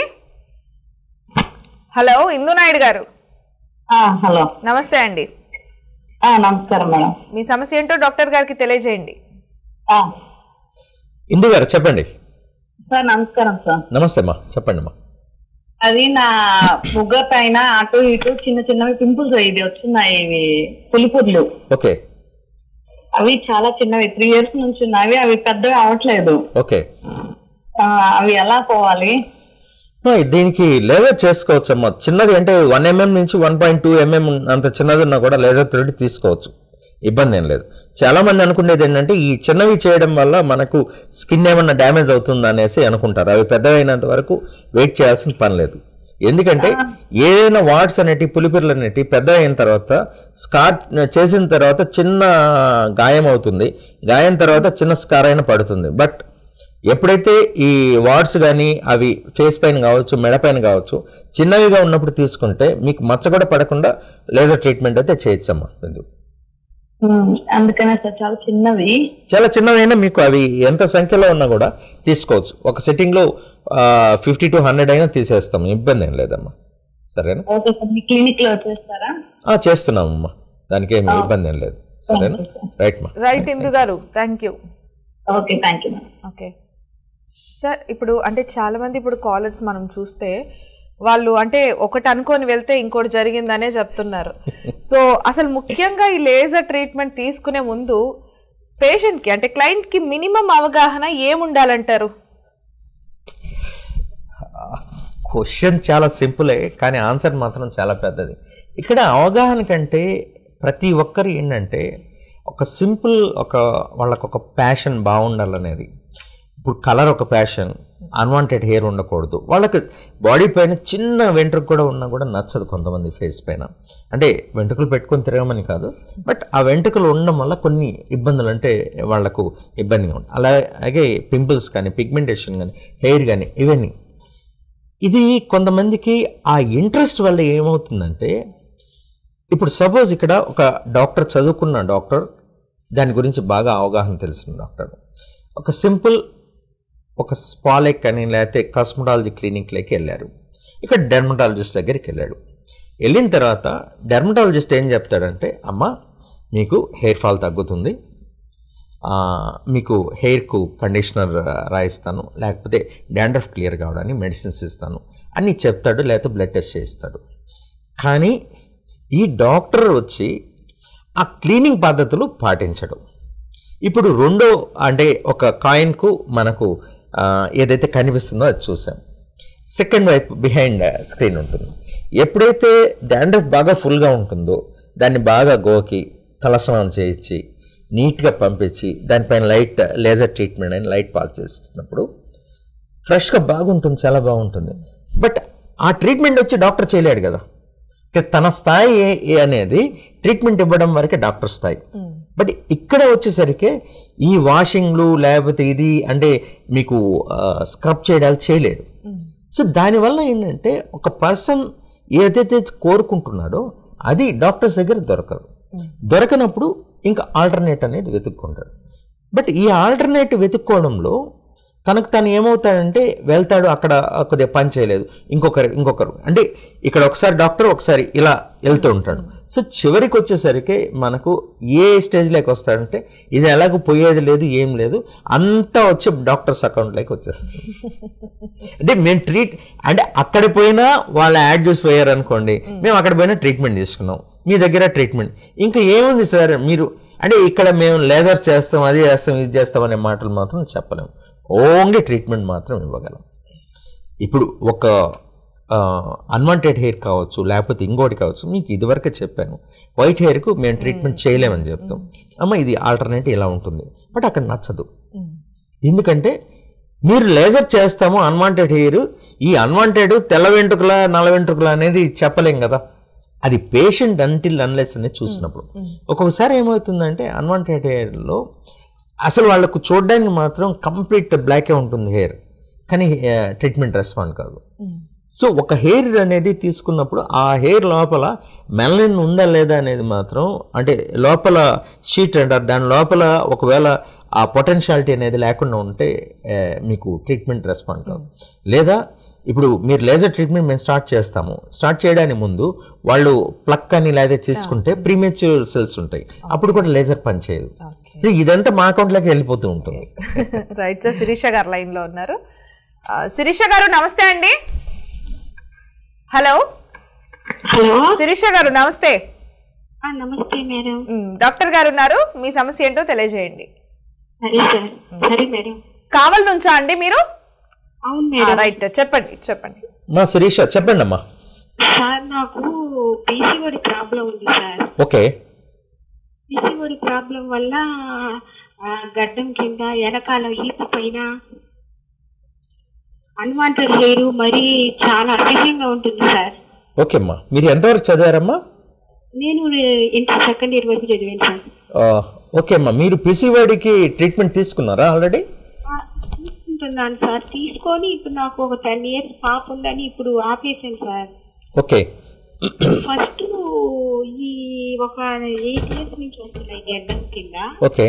హలో ఇందు నాయుడు గారు ఆ, హలో నమస్తే అండి ఆ, నమస్కారం మేడం మీ సమస్య ఏంటో డాక్టర్ గారికి తెలియజేయండి ఆ, ఇందు గారు చెప్పండి సార్ నమస్కారం సార్ నమస్తే అమ్మా చెప్పండి అమ్మా అది నా బుగ్గ పైన అటు ఇటు చిన్న చిన్నవి పింపుల్స్ ఇది వచ్చినాయి ఇవి పులిపుర్లు ఓకే అవి చాలా చిన్నవి త్రీ ఇయర్స్ నుంచి ఉన్నాయి అవి పెద్దవి అవట్లేదు ఓకే ఆ, అవి ఎలా పోవాలి ఆ, దీనికి లేజర్ చేసుకోవచ్చు అమ్మా చిన్నది అంటే వన్ ఎంఎం నుంచి వన్ పాయింట్ టూ ఎంఎం అంత చిన్నది ఉన్నా కూడా లేజర్ తోటి తీసుకోవచ్చు ఇబ్బంది ఏం లేదు చాలా మంది అనుకునేది ఏంటంటే ఈ చిన్నవి చేయడం వల్ల మనకు స్కిన్ ఏమన్నా డ్యామేజ్ అవుతుందా అనేసి అనుకుంటారు అవి పెద్దవైనంత వరకు వెయిట్ చేయాల్సిన పని లేదు ఎందుకంటే ఏదైనా వాట్స్ అనేటి పులిపిర్లు అనేటి పెద్ద అయిన తర్వాత స్కార్ చేసిన తర్వాత చిన్న గాయం అవుతుంది గాయం తర్వాత చిన్న స్కార్ అయినా పడుతుంది బట్ ఎప్పుడైతే ఈ వార్డ్స్ కానీ అవి ఫేస్ పైన కావచ్చు మెడ పైన కావచ్చు చిన్నవిగా ఉన్నప్పుడు తీసుకుంటే మీకు మచ్చ కూడా పడకుండా లేజర్ ట్రీట్మెంట్ అయితే చేయొచ్చమ్మా బిందు ఉమ్, అందుకనే సార్ చాలా చిన్నవి చాలా చిన్నవైనా మీకు అవి ఎంత సంఖ్యలో ఉన్నా కూడా తీసుకోవచ్చు ఒక సిట్టింగ్లో ఫిఫ్టీ టు హండ్రెడ్ అయినా తీసేస్తాం ఇబ్బంది ఏం లేదమ్మా సరేనా ఓకే సార్ మీ క్లినిక్ లో చేస్తారా ఆ, చేస్తున్నామమ్మా దానికి ఏమి ఇబ్బంది ఏం లేదు సరేనా రైట్ మా రైట్ ఇందు గారు thank you okay thank you okay sir ఇప్పుడు అంటే చాలా మంది ఇప్పుడు కాలర్స్ మనం చూస్తే వాళ్ళు అంటే ఒకటి అనుకొని వెళ్తే ఇంకోటి జరిగిందనే చెప్తున్నారు సో అసలు ముఖ్యంగా ఈ లేజర్ ట్రీట్మెంట్ తీసుకునే ముందు పేషెంట్కి అంటే క్లయింట్కి మినిమం అవగాహన ఏముండాలంటారు క్వశ్చన్ చాలా సింపులే కానీ ఆన్సర్ మాత్రం చాలా పెద్దది ఇక్కడ అవగాహన కంటే ప్రతి ఒక్కరు ఏంటంటే ఒక సింపుల్ ఒక వాళ్ళకు ఒక ప్యాషన్ బాగుండాలనేది ఇప్పుడు కలర్ ఒక ప్యాషన్ అన్వాంటెడ్ హెయిర్ ఉండకూడదు వాళ్ళకి బాడీ పైన చిన్న వెంట్రుక కూడా ఉన్నా కూడా నచ్చదు కొంతమంది ఫేస్ పైన అంటే వెంట్రుకలు పెట్టుకొని తిరగమని కాదు బట్ ఆ వెంట్రుకలు ఉండడం వల్ల కొన్ని ఇబ్బందులు అంటే వాళ్ళకు ఇబ్బందిగా ఉంటుంది అలాగే పింపుల్స్ కానీ పిగ్మెంటేషన్ కానీ హెయిర్ కానీ ఇవన్నీ ఇది కొంతమందికి ఆ ఇంట్రెస్ట్ వల్ల ఏమవుతుందంటే ఇప్పుడు సపోజ్ ఇక్కడ ఒక డాక్టర్ చదువుకున్న డాక్టర్ దాని గురించి బాగా అవగాహన తెలిసిన డాక్టర్ ఒక సింపుల్ ఒక స్పాలెక్ కానీ లేకపోతే కాస్మటాలజీ క్లినిక్లోకి వెళ్ళారు ఇక్కడ డెర్మటాలజిస్ట్ దగ్గరికి వెళ్ళాడు వెళ్ళిన తర్వాత డెర్మటాలజిస్ట్ ఏం చెప్తాడంటే అమ్మ మీకు హెయిర్ ఫాల్ తగ్గుతుంది ఆ, మీకు హెయిర్కు కండిషనర్ రాయిస్తాను లేకపోతే డాండ్రఫ్ క్లియర్ కావడానికి మెడిసిన్స్ ఇస్తాను అని చెప్తాడు లేకపోతే బ్లడ్ టెస్ట్ చేయిస్తాడు కానీ ఈ డాక్టర్ వచ్చి ఆ క్లీనింగ్ పద్ధతులు పాటించడు ఇప్పుడు రెండో అంటే ఒక కాయిన్కు మనకు ఆ, ఏదైతే కనిపిస్తుందో అది చూసాం సెకండ్ వైపు బిహైండ్ స్క్రీన్ ఉంటుంది ఎప్పుడైతే డాండ్రఫ్ బాగా ఫుల్గా ఉంటుందో దాన్ని బాగా గోకి తలస్నానం చేయించి నీట్గా పంపించి దానిపైన లైట్ లేజర్ ట్రీట్మెంట్ అని లైట్ పాస్ చేస్తున్నప్పుడు ఫ్రెష్గా బాగుంటుంది చాలా బాగుంటుంది బట్ ఆ ట్రీట్మెంట్ వచ్చి డాక్టర్ చేయలేడు కదా ఇక తన స్థాయి ఏ- ఏ అనేది ట్రీట్మెంట్ ఇవ్వడం వరకే డాక్టర్ స్థాయి బట్ ఇక్కడ వచ్చేసరికి ఈ వాషింగ్లు లేకపోతే ఇది అంటే మీకు స్క్రబ్ చేయడాలు చేయలేడు సో దానివల్ల ఏంటంటే ఒక పర్సన్ ఏదైతే కోరుకుంటున్నాడో అది డాక్టర్స్ దగ్గర దొరకదు దొరకనప్పుడు ఇంకా ఆల్టర్నేట్ అనేది వెతుక్కుంటాడు బట్ ఈ ఆల్టర్నేట్ వెతుక్కోవడంలో తనకు తను ఏమవుతాడంటే వెళ్తాడు అక్కడ కొద్దిగా పని చేయలేదు ఇంకొకరు ఇంకొకరు అంటే ఇక్కడ ఒకసారి డాక్టర్ ఒకసారి ఇలా వెళ్తూ ఉంటాడు సో చివరికి వచ్చేసరికి మనకు ఏ స్టేజ్లోకి వస్తాడంటే ఇది ఎలాగో పోయేది లేదు ఏం లేదు అంతా వచ్చి డాక్టర్స్ అకౌంట్లోకి వచ్చేస్తుంది అంటే మేము ట్రీట్ అంటే అక్కడ పోయినా వాళ్ళు యాడ్ చేసి పోయారు అనుకోండి మేము అక్కడ పోయినా ట్రీట్మెంట్ తీసుకున్నాం మీ దగ్గర ట్రీట్మెంట్ ఇంకా ఏముంది సార్ మీరు అంటే ఇక్కడ మేము లేదర్ చేస్తాం అది చేస్తాం ఇది చేస్తాం అనే మాటలు మాత్రం చెప్పలేము ఓన్లీ ట్రీట్మెంట్ మాత్రం ఇవ్వగలం ఇప్పుడు ఒక అన్వాంటెడ్ హెయిర్ కావచ్చు లేకపోతే ఇంకోటి కావచ్చు మీకు ఇదివరకే చెప్పాను వైట్ హెయిర్కు మేము ట్రీట్మెంట్ చేయలేమని చెప్తాం అమ్మ ఇది ఆల్టర్నేట్ ఇలా ఉంటుంది బట్ అక్కడ నచ్చదు ఎందుకంటే మీరు లేజర్ చేస్తాము అన్వాంటెడ్ హెయిర్ ఈ అన్వాంటెడ్ తెల్ల వెంట్రుకల నల్ల వెంట్రుకల అనేది చెప్పలేం కదా అది పేషెంట్ అంటిల్ అన్లెస్ అనేది చూసినప్పుడు ఒక్కొక్కసారి ఏమవుతుందంటే అన్వాంటెడ్ హెయిర్లో అసలు వాళ్ళకు చూడడానికి మాత్రం కంప్లీట్ బ్లాకే ఉంటుంది హెయిర్ కానీ ట్రీట్మెంట్ రెస్పాండ్ కాదు సో ఒక హెయిర్ అనేది తీసుకున్నప్పుడు ఆ హెయిర్ లోపల మెలనిన్ ఉందా లేదా అనేది మాత్రం అంటే లోపల షీట్ అంటారు దాని లోపల ఒకవేళ ఆ పొటెన్షియాలిటీ అనేది లేకుండా ఉంటే ఆ, మీకు ట్రీట్మెంట్ రెస్పాండ్ కాదు లేదా ఇప్పుడు మీరు లేజర్ ట్రీట్మెంట్ మేము స్టార్ట్ చేస్తాము స్టార్ట్ చేయడానికి ముందు వాళ్ళు ప్లక్ అని లేదా చేసుకుంటే ప్రీమేచ్యూర్ సెల్స్ ఉంటాయి అప్పుడు కూడా లేజర్ పని చేయదు ఇదంతా మా అకౌంట్లోకి వెళ్ళిపోతూ ఉంటుంది రైట్ సార్ శిరీష గారు లైన్ లో ఉన్నారు ఆ, శిరీష గారు నమస్తే అండి హలో హలో శిరీష గారు నమస్తే నమస్తే మేడం మ్, డాక్టర్ గారు ఉన్నారు మీ సమస్య ఏంటో తెలియజేయండి సరే సార్ సరే మేడం కావల్ నుంచా అండి మీరు అవును ఆ, రైట్ చెప్పండి చెప్పండి మా శిరీష చెప్పండి అమ్మా సార్ నాకు పీసీఓడి ప్రాబ్లం ఉంది సార్ ఓకే పీసీఓడి ప్రాబ్లం వల్ల ఆ, గడ్డం కింద వెనకాల ఈపు పైన అన్వాంటెడ్ హెయిర్ మరి చాలా అసహ్యంగా ఉంటుంది సార్ ఓకే అమ్మా మీరు ఎంతవరకు చదివారమ్మా నేను ఇంటర్ సెకండ్ ఇయర్ వరకు చదివాను సార్ ఆ, ఓకే అమ్మా మీరు పిసివాడికి ట్రీట్మెంట్ తీసుకున్నారా ఆల్రెడీ ఆ, తీసుకుంటున్నాను సార్ తీసుకొని ఇప్పుడు నాకు ఒక టెన్ ఇయర్స్ పాప ఉందని ఇప్పుడు ఆపేసాను సార్ ఓకే ఫస్ట్ ఈ ఒక ఎయిట్ ఇయర్స్ నుంచి వస్తున్నాయి గడ్డం కింద ఓకే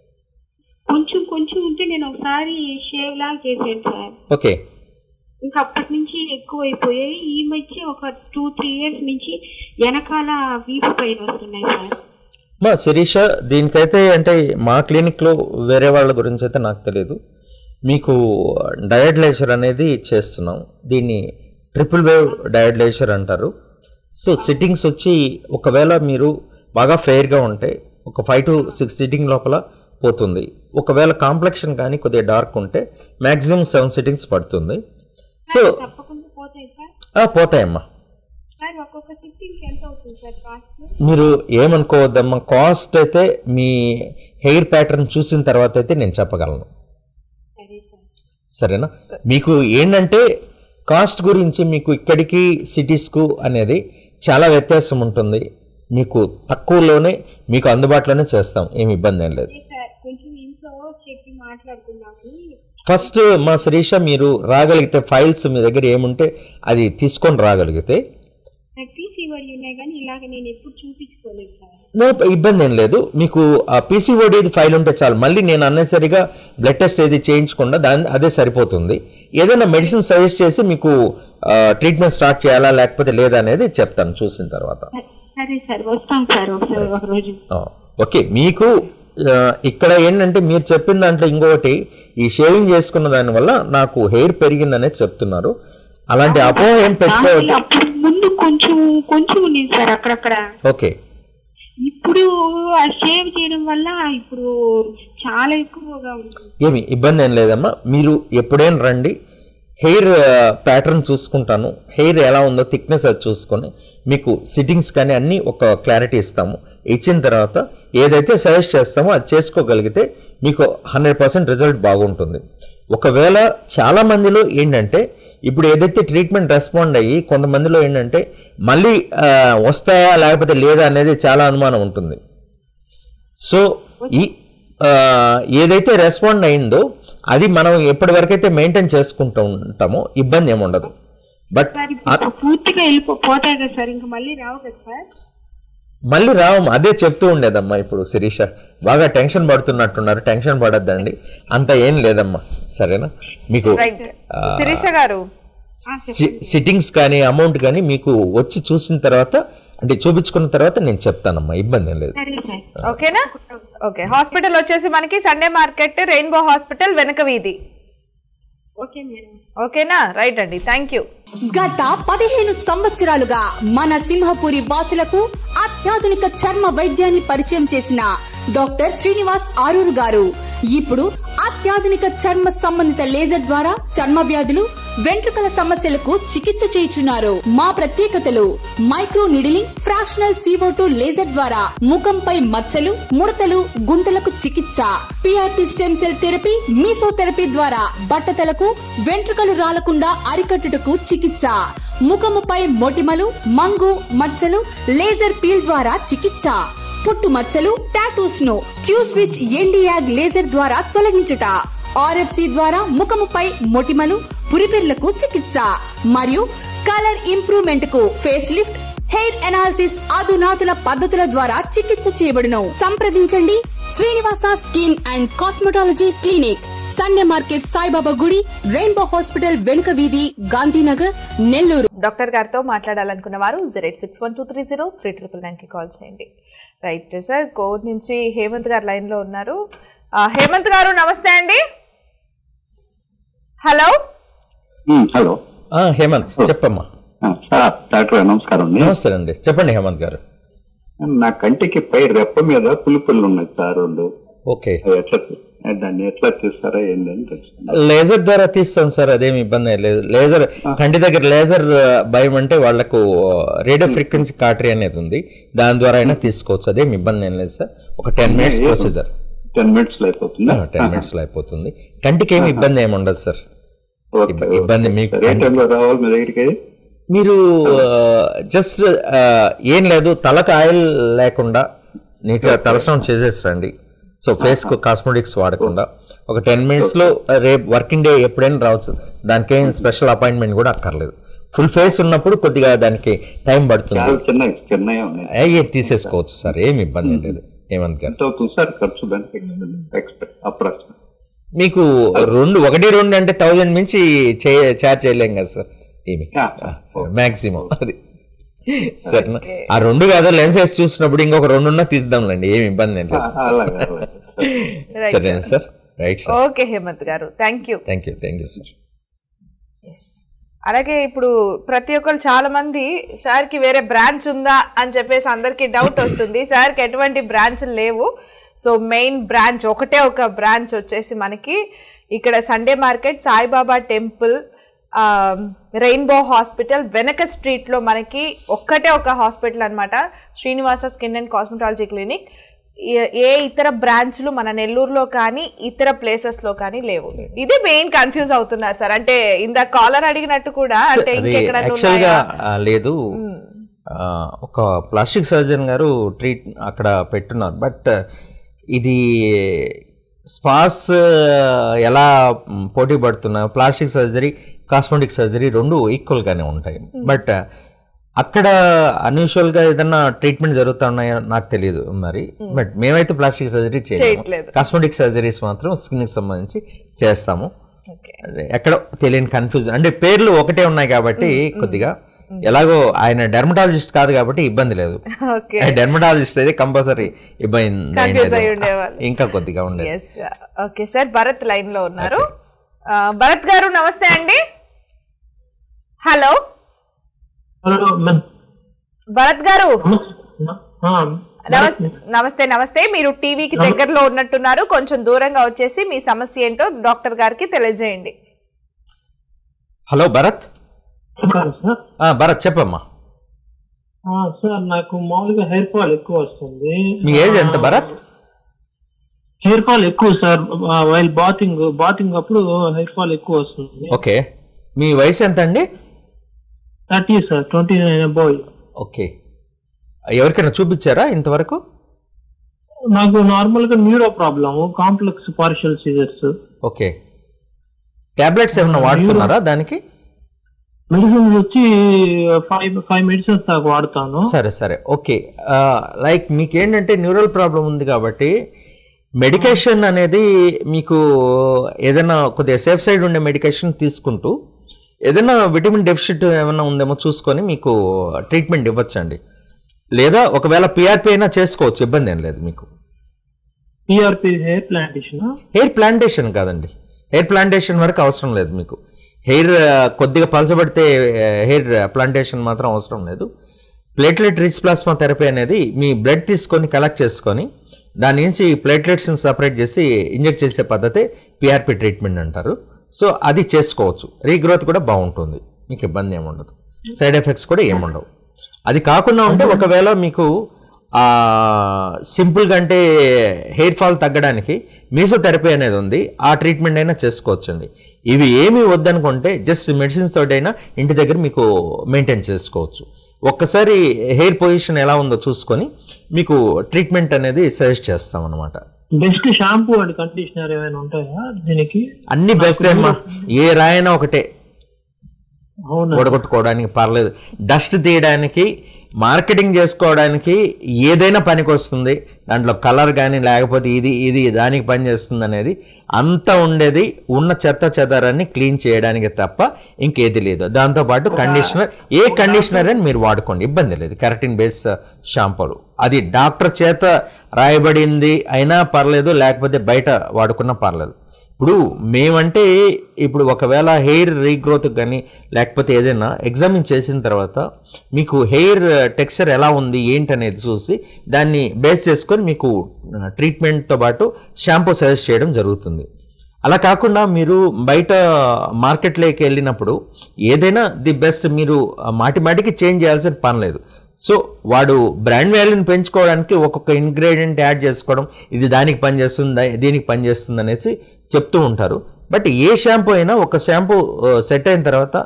కొంచెం కొంచెం ఉంటే నేను ఒకసారి షేవ్ లాగా చేశాను సార్ ఓకే ఇంకా అప్పటి నుంచి ఎక్కువ అయిపోయాయి ఈ మధ్య ఒక టూ త్రీ ఇయర్స్ నుంచి వెనకాల వీపు పైన వస్తున్నాయి సార్ మా శిరీష దీనికైతే అంటే మా క్లినిక్లో వేరే వాళ్ళ గురించి అయితే నాకు తెలియదు మీకు డయడ్లైజర్ అనేది చేస్తున్నాం దీన్ని ట్రిపుల్ వేవ్ డయడ్లైజర్ అంటారు సో సిట్టింగ్స్ వచ్చి ఒకవేళ మీరు బాగా ఫెయిర్గా ఉంటే ఒక ఫైవ్ టు సిక్స్ సిట్టింగ్ లోపల పోతుంది ఒకవేళ కాంప్లెక్షన్ కానీ కొద్దిగా డార్క్ ఉంటే మ్యాక్సిమం సెవెన్ సిట్టింగ్స్ పడుతుంది సో తప్పకుండా పోతాయి సార్ ఆ, పోతాయమ్మా సార్ ఒక్కొక్క సిట్టింగ్ ఎంత అవుతుంది సార్ కాస్ట్ మీరు ఏమనుకోవద్దమ్మా కాస్ట్ అయితే మీ హెయిర్ ప్యాటర్న్ చూసిన తర్వాత అయితే నేను చెప్పగలను సరే సార్ సరేనా మీకు ఏంటంటే కాస్ట్ గురించి మీకు ఇక్కడికి సిటీస్కు అనేది చాలా వ్యత్యాసం ఉంటుంది మీకు తక్కువలోనే మీకు అందుబాటులోనే చేస్తాం ఏమి ఇబ్బంది ఏం లేదు అదే సార్ కొంచెం ఇంట్లో చెప్పి మాట్లాడుకున్నాము ఫస్ట్ మా శిరీష మీరు రాగలిగితే ఫైల్స్ మీ దగ్గర ఏముంటే అది తీసుకొని రాగలిగితే నాకు పీసీఓడి ఉన్నాయి కానీ ఇలాగ నేను ఎప్పుడు చూపించుకోలేదు సార్ నో ఇబ్బంది ఏం లేదు మీకు ఆ పీసీఓడి ఫైల్ ఉంటే చాలు మళ్ళీ నేను అన్నెసరిగా బ్లడ్ టెస్ట్ ఏది చేయించకుండా దాని అదే సరిపోతుంది ఏదైనా మెడిసిన్ సజెస్ట్ చేసి మీకు ట్రీట్మెంట్ స్టార్ట్ చేయాలా లేకపోతే లేదా అనేది చెప్తాను చూసిన తర్వాత సరే సార్ వస్తాం సార్ ఒకసారి ఒక రోజు ఆ, ఓకే మీకు ఆ, ఇక్కడ ఏంటంటే మీరు చెప్పిన దాంట్లో ఇంకొకటి ఈ షేవింగ్ చేసుకున్న దానివల్ల నాకు హెయిర్ పెరిగిందనేది చెప్తున్నారు అలాంటి అపోహ ఏం పెట్టుకోవద్దు అప్పుడు ముందు కొంచెం కొంచెం ఉంది సార్ అక్కడక్కడ ఓకే ఇప్పుడు ఆ షేవ్ చేయడం వల్ల ఇప్పుడు చాలా ఎక్కువగా ఉంటుంది ఏమి ఇబ్బంది ఏం లేదమ్మా మీరు ఎప్పుడైనా రండి హెయిర్ ప్యాటర్న్ చూసుకుంటాను హెయిర్ ఎలా ఉందో థిక్నెస్ అది చూసుకొని మీకు సిట్టింగ్స్ కానీ అన్నీ ఒక క్లారిటీ ఇస్తాము ఇచ్చిన తర్వాత ఏదైతే సజెస్ట్ చేస్తామో అది చేసుకోగలిగితే మీకు హండ్రెడ్ పర్సెంట్ రిజల్ట్ బాగుంటుంది ఒకవేళ చాలా మందిలో ఏంటంటే ఇప్పుడు ఏదైతే ట్రీట్మెంట్ రెస్పాండ్ అయ్యి కొంతమందిలో ఏంటంటే మళ్ళీ ఆ, వస్తాయా లేకపోతే లేదా అనేది చాలా అనుమానం ఉంటుంది సో ఈ ఆ, ఏదైతే రెస్పాండ్ అయిందో అది మనం ఎప్పటి వరకైతే మెయింటైన్ చేసుకుంటూ ఉంటామో ఇబ్బంది ఏమి ఉండదు బట్ సార్ ఇప్పుడు పూర్తిగా వెళ్ళిపో పోతాయి కదా సార్ ఇంకా మళ్ళీ రావు కదా సార్ మళ్ళీ రావం అదే చెప్తూ ఉండేదమ్మా ఇప్పుడు శిరీష బాగా టెన్షన్ పడుతున్నట్టున్నారు టెన్షన్ పడద్దండి అంత ఏం లేదమ్మా సరేనా మీకు రైట్ శిరీష గారు సిట్టింగ్స్ కానీ అమౌంట్ కానీ మీకు వచ్చి చూసిన తర్వాత అంటే చూపించుకున్న తర్వాత నేను చెప్తానమ్మా ఇబ్బంది ఏం లేదు సరే సార్ ఓకేనా ఓకే హాస్పిటల్ వచ్చేసి మనకి సండే మార్కెట్ రెయిన్బో హాస్పిటల్ వెనక వీధి ఓకే మేడం ఓకేనా రైట్ అండి థ్యాంక్ యూ గత పదిహేను సంవత్సరాలుగా మన సింహపురి వాసులకు అత్యాధునిక చర్మ వైద్యాన్ని పరిచయం చేసిన డాక్టర్ శ్రీనివాస్ ఆరూరు గారు ఇప్పుడు అత్యాధునిక చర్మ సంబంధిత లేజర్ ద్వారా చర్మ వ్యాధులు వెంట్రుకల సమస్యలకు చికిత్స చేయుచున్నారు మా ప్రత్యేకతలు micro needling fractional CO2 laser ద్వారా ముఖంపై మచ్చలు ముడతలు గుంటలకు చికిత్స PRP stem cell therapy mesotherapy ద్వారా బట్టతలకు వెంట్రుకలు రాలకుండా అరికట్టుటకు చికిత్స ముఖముపై మొటిమలు మంగు మచ్చలు లేజర్ పీల్ ద్వారా చికిత్స పుట్టు మచ్చలు టాటూస్ ను క్యూ స్విచ్ ఎండియాగ్ లేజర్ ద్వారా తొలగించుట ఆర్ఎఫ్సి ద్వారా ముఖముపై మొటిమలు పురిపెర్లకు చికిత్స మరియు కలర్ ఇంప్రూవ్మెంట్ కు ఫేస్ లిఫ్ట్ హెయిర్ ఎనాలిసిస్ అధునాతుల పద్ధతుల ద్వారా చికిత్స చేయబడును సంప్రదించండి Srinivasa skin and cosmetology clinic Sunday market Saibaba గుడి రెయిన్బో హాస్పిటల్ వెనుక వీధి గాంధీనగర్ నెల్లూరు డాక్టర్ గారితో మాట్లాడాలనుకున్న వారు zero eight six one two three zero three triple నైన్కి కాల్ చేయండి రైట్ సార్ కోవిడ్ నుంచి హేమంత్ గారు లైన్లో ఉన్నారు ఆ, హేమంత్ గారు నమస్తే అండి హలో ఉమ్, హలో ఆ, హేమంత్ చెప్పమ్మా ఆ, సార్ డాక్టర్ గారు నమస్కారం అండి నమస్తే అండి చెప్పండి హేమంత్ గారు నా కంటికి పై రెప్ప మీద పులుపులు ఉన్నాయి సార్ రెండు ఓకే అవి ఎట్లా తీ- దాన్ని ఎట్లా తీస్తారా ఏందని తెలుసుకుందాం లేజర్ ద్వారా తీస్తాం సార్ అదేమి ఇబ్బంది ఏం లేదు లేజర్ కంటి దగ్గర లేజర్ భయం అంటే వాళ్ళకు రేడియో ఫ్రీక్వెన్సీ కాటరీ అనేది ఉంది దాని ద్వారా అయినా తీసుకోవచ్చు అదేమి ఇబ్బంది ఏం లేదు సార్ ఒక ten minutes procedure ten minutes లో అయిపోతుందా టెన్ మినిట్స్ లో అయిపోతుంది కంటికి ఏమి ఇబ్బంది ఏమి ఉండదు సార్ ఓకే, ఇబ్బ- ఓకే. ఇబ్బంది మీకు సరే, ఏ టైంలో రావాలి మీ దగ్గరికి మీరు జస్ట్ ఏం లేదు తలకు ఆయిల్ లేకుండా నీట్గా తలస్నానం చేసేసి రండి సో ఫేస్ కు కాస్మెటిక్స్ వాడకుండా ఒక టెన్ మినిట్స్ లో రేపు వర్కింగ్ డే ఎప్పుడైనా రావచ్చు దానికి ఏం స్పెషల్ అపాయింట్మెంట్ కూడా అక్కర్లేదు ఫుల్ ఫేస్ ఉన్నప్పుడు కొద్దిగా దానికి టైం పడుతుంది చాలా చిన్న చిన్నగా ఉన్నాయి అయ్యే తీసేసుకోవచ్చు సార్ ఏమి ఇబ్బంది లేదు హేమంత్ గారు ఎంత అవుతుంది సార్ ఖర్చు దానికి ఎక్స్పెక్ట్ అప్రాక్సిమేట్ మీకు రెండు ఒకటి రెండు అంటే థౌజండ్ మించి చార్జ్ చేయలేం కదా సార్ ఏమి మాక్సిమం అది సరేనా ఆ రెండు కాదు లెన్స్ వేసి చూసినప్పుడు ఇంకొక రెండున్నా తీద్దాంలేండి ఏమి ఇబ్బంది ఏం లేదు అలాగే అలాగే Right. సరేనా sir right sir okay Hemanth గారు thank you thank you thank you sir అలాగే ఇప్పుడు ప్రతి ఒక్కరు చాలా మంది సార్ కి వేరే బ్రాంచ్ ఉందా అని చెప్పేసి అందరికి డౌట్ వస్తుంది సార్ కి ఎటువంటి బ్రాంచ్ లేవు సో మెయిన్ బ్రాంచ్ ఒకటే ఒక బ్రాంచ్ వచ్చేసి మనకి ఇక్కడ Sunday market Saibaba temple rainbow hospital వెనక స్ట్రీట్ లో మనకి ఒక్కటే ఒక హాస్పిటల్ అన్నమాట Srinivasa skin and cosmetology clinic ఏ- ఏ ఇతర బ్రాంచ్లు మన నెల్లూరులో కానీ ఇతర ప్లేసెస్ లో కానీ లేవు ఇది మెయిన్ కన్ఫ్యూజ్ అవుతున్నారు సార్ అంటే ఇందా కాలర్ అడిగినట్టు కూడా అంటే అది ఇంకెక్కడ యాక్చువల్ గా ఆ, లేదు ఆ, ఒక ప్లాస్టిక్ సర్జన్ గారు ట్రీట్ అక్కడ పెట్టున్నారు బట్ ఇది స్పాస్ ఎలా మ్, పోటీ పడుతున్నా ప్లాస్టిక్ సర్జరీ కాస్మెటిక్ సర్జరీ రెండు ఈక్వల్ గానే ఉంటాయి బట్ అక్కడ అన్యూజువల్ గా ఏదైనా ట్రీట్మెంట్ జరుగుతున్నాయో నాకు తెలియదు మరి బట్ మేమైతే ప్లాస్టిక్ సర్జరీ చేయలేము చేయట్లేదు. కాస్మెటిక్ సర్జరీస్ మాత్రం స్కిన్ కి సంబంధించి చేస్తాము ఓకే అదే ఎక్కడో తెలియని కన్ఫ్యూజన్ అంటే పేర్లు ఒకటే ఉన్నాయి కాబట్టి కొద్దిగా ఎలాగో ఆయన డెర్మటాలజిస్ట్ కాదు కాబట్టి ఇబ్బంది లేదు ఓకే డెర్మటాలజిస్ట్ అయితే కంపల్సరీ ఇబ్బంది Confuse అయి అయ్యేది. ఉండేవాళ్ళు. ఇంకా కొద్దిగా ఉండేది yes okay sir Bharath line లో ఉన్నారు ఆ, భరత్ గారు నమస్తే అండి హలో హలో మ్యామ్ భరత్ గారు ఆ, నమస్తే నమస్తే నమస్తే మీరు టీవీకి దగ్గరలో ఉన్నట్టున్నారు కొంచెం దూరంగా వచ్చేసి మీ సమస్య ఏంటో డాక్టర్ గారికి తెలియజేయండి హలో భరత్ చెప్పండి సార్ ఆ, భరత్ చెప్పమ్మా ఆ, సార్ నాకు మామూలుగా హెయిర్ ఫాల్ ఎక్కువ వస్తుంది మీ ఏజ్ ఎంత భరత్ హెయిర్ ఫాల్ ఎక్కువ సార్ వైల్ బాతింగ్ బాతింగ్ అప్పుడు హెయిర్ ఫాల్ ఎక్కువ వస్తుంది ఓకే మీ వయసు ఎంత అండి thirty sir twenty nine boy okay ఎవరికైనా చూపించారా ఇంతవరకు నాకు నార్మల్ గా neuro problem complex partial seizures okay tablets ఏమైనా వాడుతున్నారా దానికి మెడిసిన్స్ వచ్చి ఫైవ్ ఫైవ్ మెడిసిన్స్ దాకా వాడతాను సరే సరే ఓకే లైక్ మీకు ఏంటంటే న్యూరల్ ప్రాబ్లం ఉంది కాబట్టి మెడికేషన్ అనేది మీకు ఏదైనా కొద్దిగా సేఫ్ సైడ్ ఉండే మెడికేషన్ తీసుకుంటూ ఏదైనా విటమిన్ డెఫిషిట్ ఏమైనా ఉందేమో చూసుకొని మీకు ట్రీట్మెంట్ ఇవ్వచ్చండి లేదా ఒకవేళ పిఆర్పి అయినా చేసుకోవచ్చు ఇబ్బంది ఏం లేదు మీకు PRP hair plantation hair plantation కాదండి హెయిర్ ప్లాంటేషన్ వరకు అవసరం లేదు మీకు హెయిర్ ఆ, కొద్దిగా పలచబడితే హెయిర్ ప్లాంటేషన్ మాత్రం అవసరం లేదు ప్లేట్లెట్ రిచ్ ప్లాస్మా థెరపీ అనేది మీ బ్లడ్ తీసుకొని కలెక్ట్ చేసుకొని దాని నుంచి ప్లేట్లెట్స్ని సపరేట్ చేసి ఇంజెక్ట్ చేసే పద్ధతే పిఆర్పి ట్రీట్మెంట్ అంటారు సో అది చేసుకోవచ్చు రీగ్రోత్ కూడా బాగుంటుంది మీకు ఇబ్బంది ఏముండదు సైడ్ ఎఫెక్ట్స్ కూడా ఏముండవు అది కాకుండా ఉంటే ఒకవేళ మీకు ఆ, సింపుల్గా అంటే హెయిర్ ఫాల్ తగ్గడానికి మీసోథెరపీ అనేది ఉంది ఆ ట్రీట్మెంట్ అయినా చేసుకోవచ్చండి ఇవి ఏమీ వద్దనుకుంటే జస్ట్ మెడిసిన్స్ తోటైనా ఇంటి దగ్గర మీకు మెయింటైన్ చేసుకోవచ్చు ఒక్కసారి హెయిర్ పొజిషన్ ఎలా ఉందో చూసుకొని మీకు ట్రీట్మెంట్ అనేది సజెస్ట్ చేస్తాం అనమాట బెస్ట్ షాంపూ అండ్ కండిషనర్ ఏమైనా ఉంటాయా దీనికి అన్ని బెస్ట్ ఏమ్మా ఏ రాయైనా ఒకటే అవునా ఓడగొట్టుకోవడానికి పర్లేదు డస్ట్ తీయడానికి మార్కెటింగ్ చేసుకోవడానికి ఏదైనా పనికి వస్తుంది దాంట్లో కలర్ కానీ లేకపోతే ఇది ఇది దానికి పని చేస్తుంది అనేది అంతా ఉండేది ఉన్న చెత్త చెదారాన్ని క్లీన్ చేయడానికి తప్ప ఇంకేది లేదు దాంతోపాటు కండిషనర్ ఏ కండిషనర్ అని మీరు వాడుకోండి ఇబ్బంది లేదు కెరటిన్ బేస్ షాంపూలు అది డాక్టర్ చేత రాయబడింది అయినా పర్లేదు లేకపోతే బయట వాడుకున్నా పర్లేదు ఇప్పుడు మేమంటే ఇప్పుడు ఒకవేళ హెయిర్ రీగ్రోత్ కానీ లేకపోతే ఏదైనా ఎగ్జామిన్ చేసిన తర్వాత మీకు హెయిర్ టెక్స్చర్ ఎలా ఉంది ఏంటి అనేది చూసి దాన్ని బేస్ చేసుకొని మీకు ట్రీట్మెంట్తో పాటు షాంపూ సజెస్ట్ చేయడం జరుగుతుంది అలా కాకుండా మీరు బయట మార్కెట్లోకి వెళ్ళినప్పుడు ఏదైనా ది బెస్ట్ మీరు మాటి మాటికి చేంజ్ చేయాల్సిన పని లేదు సో వాడు బ్రాండ్ వాల్యూని పెంచుకోవడానికి ఒక్కొక్క ఇంగ్రీడియంట్ యాడ్ చేసుకోవడం ఇది దానికి పనిచేస్తుంది దీనికి పనిచేస్తుంది అనేసి చెప్తూ ఉంటారు బట్ ఏ షాంపూ అయినా ఒక షాంపూ సెట్ అయిన తర్వాత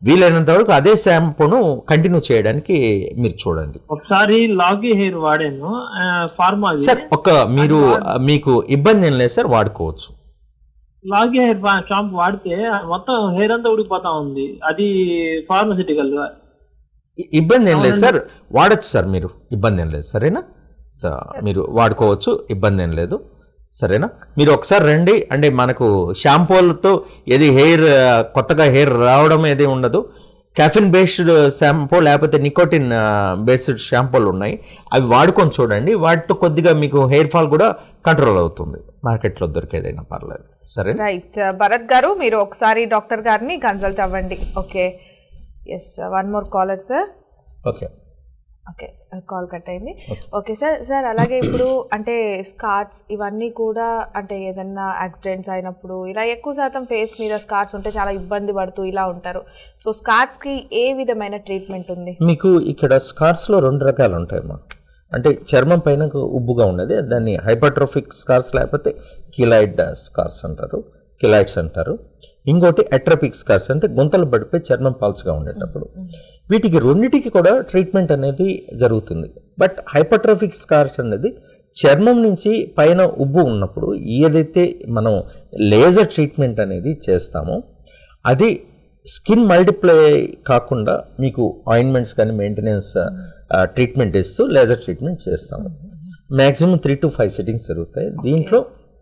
వీలైనంత వరకు అదే షాంపూను కంటిన్యూ చేయడానికి మీరు చూడండి ఒకసారి లాగి హెయిర్ వాడాను ఫార్మా సార్ ఒక మీరు మీకు ఇబ్బంది ఏం లేదు సార్ వాడుకోవచ్చు లాగి హెయిర్ షాంపూ వాడితే మొత్తం హెయిర్ అంతా ఊడిపోతా ఉంది అది ఫార్మసిటికల్ ఇ- ఇబ్బంది ఏం లేదు సార్ వాడచ్చు సార్ మీరు ఇబ్బంది ఏం లేదు సరేనా స- మీరు వాడుకోవచ్చు ఇబ్బంది ఏం లేదు సరేనా మీరు ఒకసారి రండి అంటే మనకు షాంపూలతో ఏది హెయిర్ ఆ, కొత్తగా హెయిర్ రావడం ఏది ఉండదు క్యాఫిన్ బేస్డ్ షాంపూ లేకపోతే నికోటిన్ బేస్డ్ షాంపూలు ఉన్నాయి అవి వాడుకొని చూడండి వాటితో కొద్దిగా మీకు హెయిర్ ఫాల్ కూడా కంట్రోల్ అవుతుంది మార్కెట్లో దొరికేదైనా పర్లేదు సరేనా రైట్ భరత్ గారు మీరు ఒకసారి డాక్టర్ గారిని కన్సల్ట్ అవ్వండి okay yes one more caller sir okay okay call cut అయింది ఓకే సార్ సార్ అలాగే ఇప్పుడు అంటే స్కార్ట్స్ ఇవన్నీ కూడా అంటే ఏదన్నా యాక్సిడెంట్స్ అయినప్పుడు ఇలా ఎక్కువ శాతం ఫేస్ మీద స్కార్ట్స్ ఉంటే చాలా ఇబ్బంది పడుతూ ఇలా ఉంటారు సో స్కార్ట్స్కి ఏ విధమైన ట్రీట్మెంట్ ఉంది మీకు ఇక్కడ స్కార్స్లో రెండు రకాలు ఉంటాయమ్మా అంటే చర్మం పైన ఒక ఉబ్బుగా ఉన్నది దాన్ని హైపర్ట్రోఫిక్ స్కార్స్ లేకపోతే కిలాయిడ్ స్కార్స్ అంటారు కిలాయిడ్స్ అంటారు ఇంకోటి అట్రపిక్ స్కార్స్ అంటే గుంతలు పడిపోయి చర్మం పల్స్గా ఉండేటప్పుడు వీటికి రెండిటికి కూడా ట్రీట్మెంట్ అనేది జరుగుతుంది బట్ హైపర్ట్రోఫిక్ స్కార్స్ అనేది చర్మం నుంచి పైన ఉబ్బు ఉన్నప్పుడు ఏదైతే మనం లేజర్ ట్రీట్మెంట్ అనేది చేస్తామో అది స్కిన్ మల్టిప్లై కాకుండా మీకు ఆయింట్మెంట్స్ కానీ మెయింటెనెన్స్ ట్రీట్మెంట్ ఇస్తూ లేజర్ ట్రీట్మెంట్ చేస్తాము maximum three to five sittings జరుగుతాయి దీంట్లో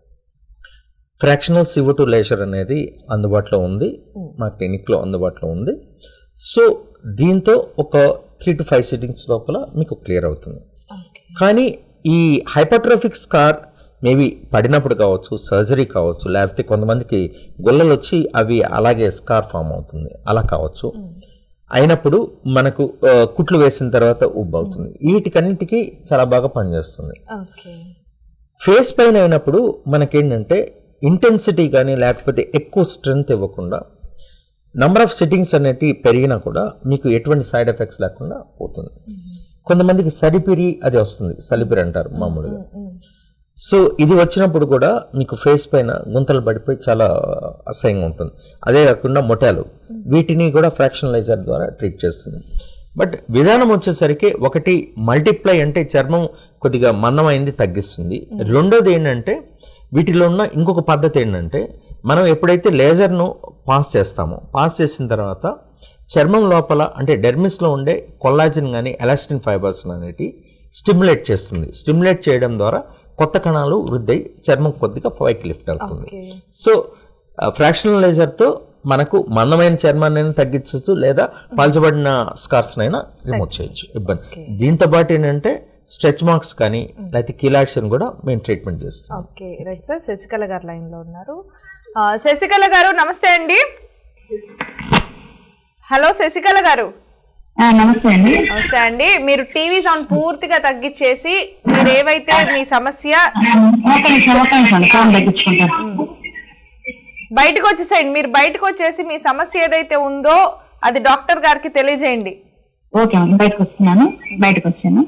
ఫ్రాక్షనల్ సివో టు లేజర్ అనేది అందుబాటులో ఉంది మా క్లినిక్లో అందుబాటులో ఉంది సో దీంతో ఒక త్రీ టు ఫైవ్ సిట్టింగ్స్ లోపల మీకు క్లియర్ అవుతుంది కానీ ఈ హైపర్ట్రోఫిక్ స్కార్ మేబీ పడినప్పుడు కావచ్చు సర్జరీ కావచ్చు లేకపోతే కొంతమందికి గుల్లలు వచ్చి అవి అలాగే స్కార్ ఫామ్ అవుతుంది అలా కావచ్చు అయినప్పుడు మనకు ఆ, కుట్లు వేసిన తర్వాత ఉబ్బు అవుతుంది వీటికన్నిటికీ చాలా బాగా పనిచేస్తుంది ఓకే ఫేస్ పైన అయినప్పుడు మనకేంటంటే ఇంటెన్సిటీ కానీ లేకపోతే ఎక్కువ స్ట్రెంగ్త్ ఇవ్వకుండా నంబర్ ఆఫ్ సిట్టింగ్స్ అనేటివి పెరిగినా కూడా మీకు ఎటువంటి సైడ్ ఎఫెక్ట్స్ లేకుండా పోతుంది కొంతమందికి సరిపిరి అది వస్తుంది సలిపిరి అంటారు మామూలుగా సో ఇది వచ్చినప్పుడు కూడా మీకు ఫేస్ పైన గుంతలు పడిపోయి చాలా అసహ్యంగా ఉంటుంది అదే కాకుండా మొటాలు వీటిని కూడా ఫ్రాక్షనలైజర్ ద్వారా ట్రీట్ చేస్తుంది బట్ విధానం వచ్చేసరికి ఒకటి మల్టిప్లై అంటే చర్మం కొద్దిగా మందమైంది తగ్గిస్తుంది రెండోది ఏంటంటే వీటిలో ఉన్న ఇంకొక పద్ధతి ఏంటంటే మనం ఎప్పుడైతే లేజర్ను పాస్ చేస్తామో పాస్ చేసిన తర్వాత చర్మం లోపల అంటే డెర్మిస్లో ఉండే కొల్లాజిన్ కానీ ఎలాస్టిన్ ఫైబర్స్ అనేటి స్టిమ్యులేట్ చేస్తుంది స్టిమ్యులేట్ చేయడం ద్వారా కొత్త కణాలు వృద్ధి అయి చర్మం కొద్దిగా పైకి లిఫ్ట్ అవుతుంది ఓకే సో ఫ్రాక్షనల్ లేజర్తో మనకు మందమైన చర్మాన్ని తగ్గించవచ్చు లేదా పలచబడిన స్కార్స్ అయినా రిమూవ్ చేయొచ్చు ఇబ్బంది దీంతో పాటు ఏంటంటే స్ట్రెచ్ మార్క్స్ కానీ లేకపోతే కిలాట్స్ కూడా మేము ట్రీట్మెంట్ చేస్తాం ఓకే రైట్ సార్ శశికళ గారు లైన్లో ఉన్నారు ఆ, శశికళ గారు నమస్తే అండి హలో శశికళ గారు ఆ, నమస్తే అండి నమస్తే అండి మీరు టీవీ సౌండ్ పూర్తిగా తగ్గించేసి మీరు ఏవైతే మీ సమస్య ఒక నిమిషం ఒక నిమిషం ఫోన్ తగ్గించుకుంటాను బయటకు వచ్చేసేయండి మీరు బయటకు వచ్చేసి మీ సమస్య ఏదైతే ఉందో అది డాక్టర్ గారికి తెలియజేయండి ఓకే అండి బయటకు వస్తున్నాను బయటకు వచ్చాను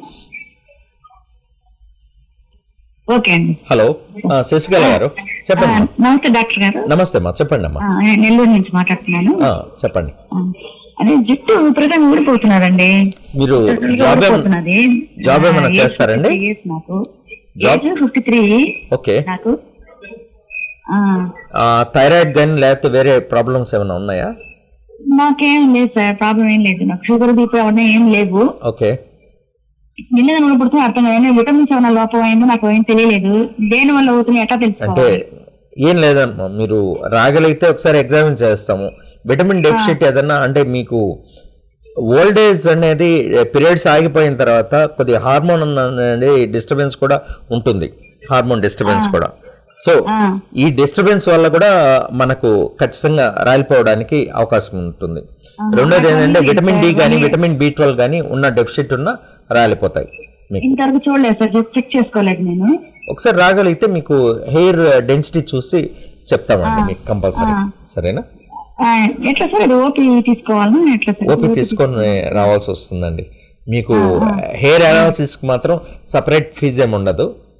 ఓకే అండి హలో ఆ, శశికళ గారు ఆ, చెప్పండి అమ్మా. నమస్తే డాక్టర్ గారు నమస్తే అమ్మా చెప్పండి అమ్మా ఆ, నేను నెల్లూరు నుంచి మాట్లాడుతున్నాను ఆ, చెప్పండి ఆ, అదే జుట్టు విపరీతంగా ఊడిపోతున్నారండి మీరు విపరీతంగా జాబ్ ఏమన్నా ఊడిపోతున్నది. జాబ్ ఏమైనా ఆ, age చేస్తారండి 53 years నాకు job? Age fifty three okay నాకు ఆ, ఆ, థైరాయిడ్ కానీ లేకపోతే వేరే ప్రాబ్లమ్స్ ఏమైనా ఉన్నాయా నాకేం లేదు సార్ ప్రాబ్లం ఏం లేదు నాకు షుగర్ బీపీ అవన్నీ ఏం లేవు ఓకే నిన్న ఊడిపోతే అర్థం కాదు విటమిన్స్ ఏమైనా లోపం అయిందో నాకు ఏం తెలియలేదు దేని వల్ల అవుతుంది ఎట్లా అంటే తెలుసుకోవాలి ఏం లేదమ్మా మీరు రాగలిగితే ఒకసారి ఎగ్జామిన్ చేస్తాము విటమిన్ డెఫిషిట్ ఏదన్నా అంటే మీకు ఓల్డ్ ఏజ్ అనేది పీరియడ్స్ ఆగిపోయిన తర్వాత కొద్దిగా హార్మోన్ అనేది డిస్టర్బెన్స్ కూడా ఉంటుంది హార్మోన్ డిస్టర్బెన్స్ కూడా సో ఆ, ఈ డిస్టర్బెన్స్ వల్ల కూడా మనకు ఖచ్చితంగా రాలిపోవడానికి అవకాశం ఉంటుంది రెండోది ఏంటంటే విటమిన్ డి కానీ విటమిన్ బి ట్వెల్వ్ కానీ ఉన్న డెఫిషిట్ ఉన్న రాలిపోతాయి మీకు ఇంతవరకు చూడలేదు సార్ చెక్ చేసుకోలేదు నేను ఒకసారి రాగలిగితే మీకు హెయిర్ డెన్సిటీ చూసి చెప్తామండి మీకు కంపల్సరీ సరేనా ఆ, ఎట్లా సార్ అది ఓపీ తీసుకోవాలా ఎట్లా సార్ ఓపీ తీసుకొని రావాల్సి వస్తుందండి మీకు హెయిర్ అనాలిసిస్ మాత్రం సపరేట్ ఫీజు ఏమి ఉండదు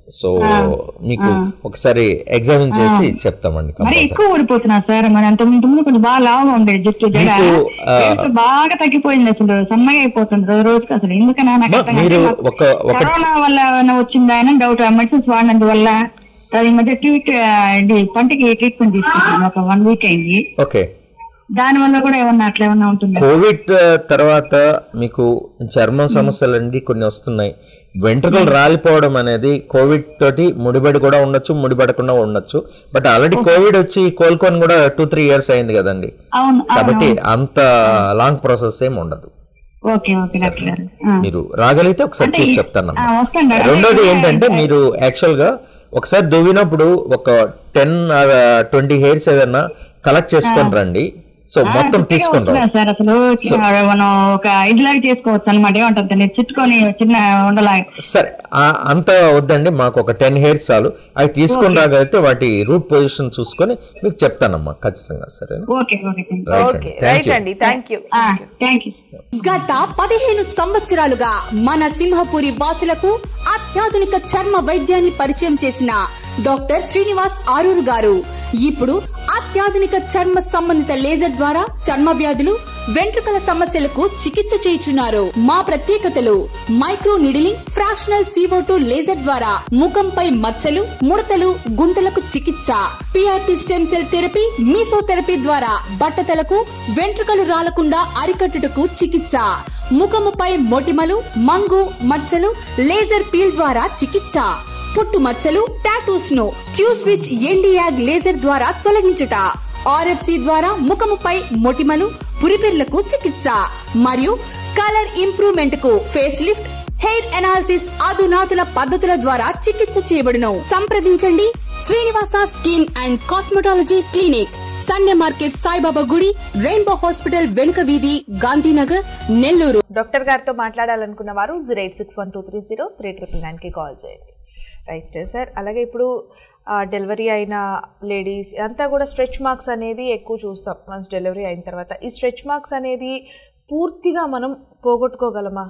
సో మీకు ఒకసారి ఎగ్జామిన్ చేసి చెప్తామండి మరి కంపల్సరీ ఎక్కువ ఊడిపోతున్నా సార్ మరి అంత ముందు ముందు కొంచెం బాగా లావుగా ఉండేది జస్ట్ జడ మీకు, ఆ, Face బాగా తగ్గిపోయింది అసలు సన్నగా అయిపోతుంది రోజు రోజుకి అసలు ఎందుకన్నా నాకు మా- అర్థం మీరు కాదు. నాకు ఒక ఒక కరోనా వల్ల ఏమైనా వచ్చిందా అని డౌట్ మెడిసిన్స్ వాడినందువల్ల అది ఈ మధ్య ట్రీట్ ఇది పంటకి ట్రీట్మెంట్ తీసుకుంటాను ఒక వన్ వీక్ అయింది ఓకే దాని వల్ల కూడా ఏమన్నా అట్లా ఏమన్నా ఉంటుందా కోవిడ్ ఆ, తర్వాత మీకు చర్మం సమస్యలు అండి కొన్ని వస్తున్నాయి వెంట్రుకలు రాలిపోవడం అనేది కోవిడ్ తోటి ముడిపడి కూడా ఉండొచ్చు ముడిపడకుండా ఉండొచ్చు బట్ ఆల్రెడీ కోవిడ్ వచ్చి కోలుకొని కూడా టూ త్రీ ఇయర్స్ అయింది కదండి అవును అవును కాబట్టి అంత లాంగ్ ప్రాసెస్ ఏం ఉండదు ఓకే ఓకే డాక్టర్ గారు ఆ. మీరు రాగలిగితే ఒకసారి అంటే చూసి ఈ- చెప్తాను ఆ, వస్తాను డాక్టర్. రెండోది అంటే- ఏంటంటే మీరు యాక్చువల్ గా ఒకసారి దువ్వినప్పుడు ఒక టెన్ ట్వంటీ హెయిర్స్ ఏదైనా కలెక్ట్ చేసుకొని రండి సో మొత్తం ఆ, తీసుకొని వస్తున్నా రండి సార్ అసలు మనం ఒక ఇదిలాగా చేసుకోవచ్చు అనమాట ఏమంటారు దాన్ని చుట్టుకొని చిన్న ఉండలాగా సరే ఆ- అంత వద్దండి మాకు ఒక టెన్ హెయిర్స్ చాలు అవి తీసుకొని రాగలిగితే వాటి రూట్ పొజిషన్ చూసుకొని మీకు చెప్తానమ్మా ఖచ్చితంగా సరేనా okay okay thank right okay అండి థ్యాంక్ రైట్ యూ అండి థ్యాంక్ యూ థ్యాంక్ యూ గత పదిహేను సంవత్సరాలుగా మన సింహపురి వాసులకు అత్యాధునిక చర్మ వైద్యాన్ని పరిచయం చేసిన డాక్టర్ శ్రీనివాస్ ఆరూరు గారు ఇప్పుడు అత్యాధునిక చర్మ సంబంధిత లేజర్ ద్వారా చర్మ వ్యాధులు వెంట్రుకల సమస్యలకు చికిత్స చేయుచున్నారు మా ప్రత్యేకతలు micro needling fractional CO2 laser ద్వారా ముఖంపై మచ్చలు ముడతలు గుంటలకు చికిత్స PRP stem cell therapy mesotherapy ద్వారా బట్టతలకు వెంట్రుకలు రాలకుండా అరికట్టుటకు చికిత్స ముఖముపై మొటిమలు మంగు మచ్చలు లేజర్ పీల్ ద్వారా చికిత్స పుట్టు మచ్చలు టాటూస్ ను క్యూ స్విచ్ ఎండియాగ్ లేజర్ ద్వారా తొలగించుట ఆర్ఎఫ్సి ద్వారా ముఖముపై మొటిమలు పురిపెర్లకు చికిత్స మరియు కలర్ ఇంప్రూవ్మెంట్ కు ఫేస్ లిఫ్ట్ హెయిర్ ఎనాలిసిస్ అధునాతుల పద్ధతుల ద్వారా చికిత్స చేయబడును సంప్రదించండి Srinivasa skin and cosmetology clinic Sunday market Saibaba గుడి రెయిన్బో హాస్పిటల్ వెనుక వీధి గాంధీనగర్ నెల్లూరు డాక్టర్ గారితో మాట్లాడాలనుకున్న వారు zero eight six one two three zero three triple నైన్కి కాల్ చేయండి రైట్ సార్ అలాగే ఇప్పుడు డెలివరీ అయిన లేడీస్ అంతా కూడా స్ట్రెచ్ మార్క్స్ అనేది ఎక్కువ చూస్తాం వన్స్ డెలివరీ అయిన తర్వాత ఈ స్ట్రెచ్ మార్క్స్ అనేది పూర్తిగా మనం పోగొట్టుకోగలమా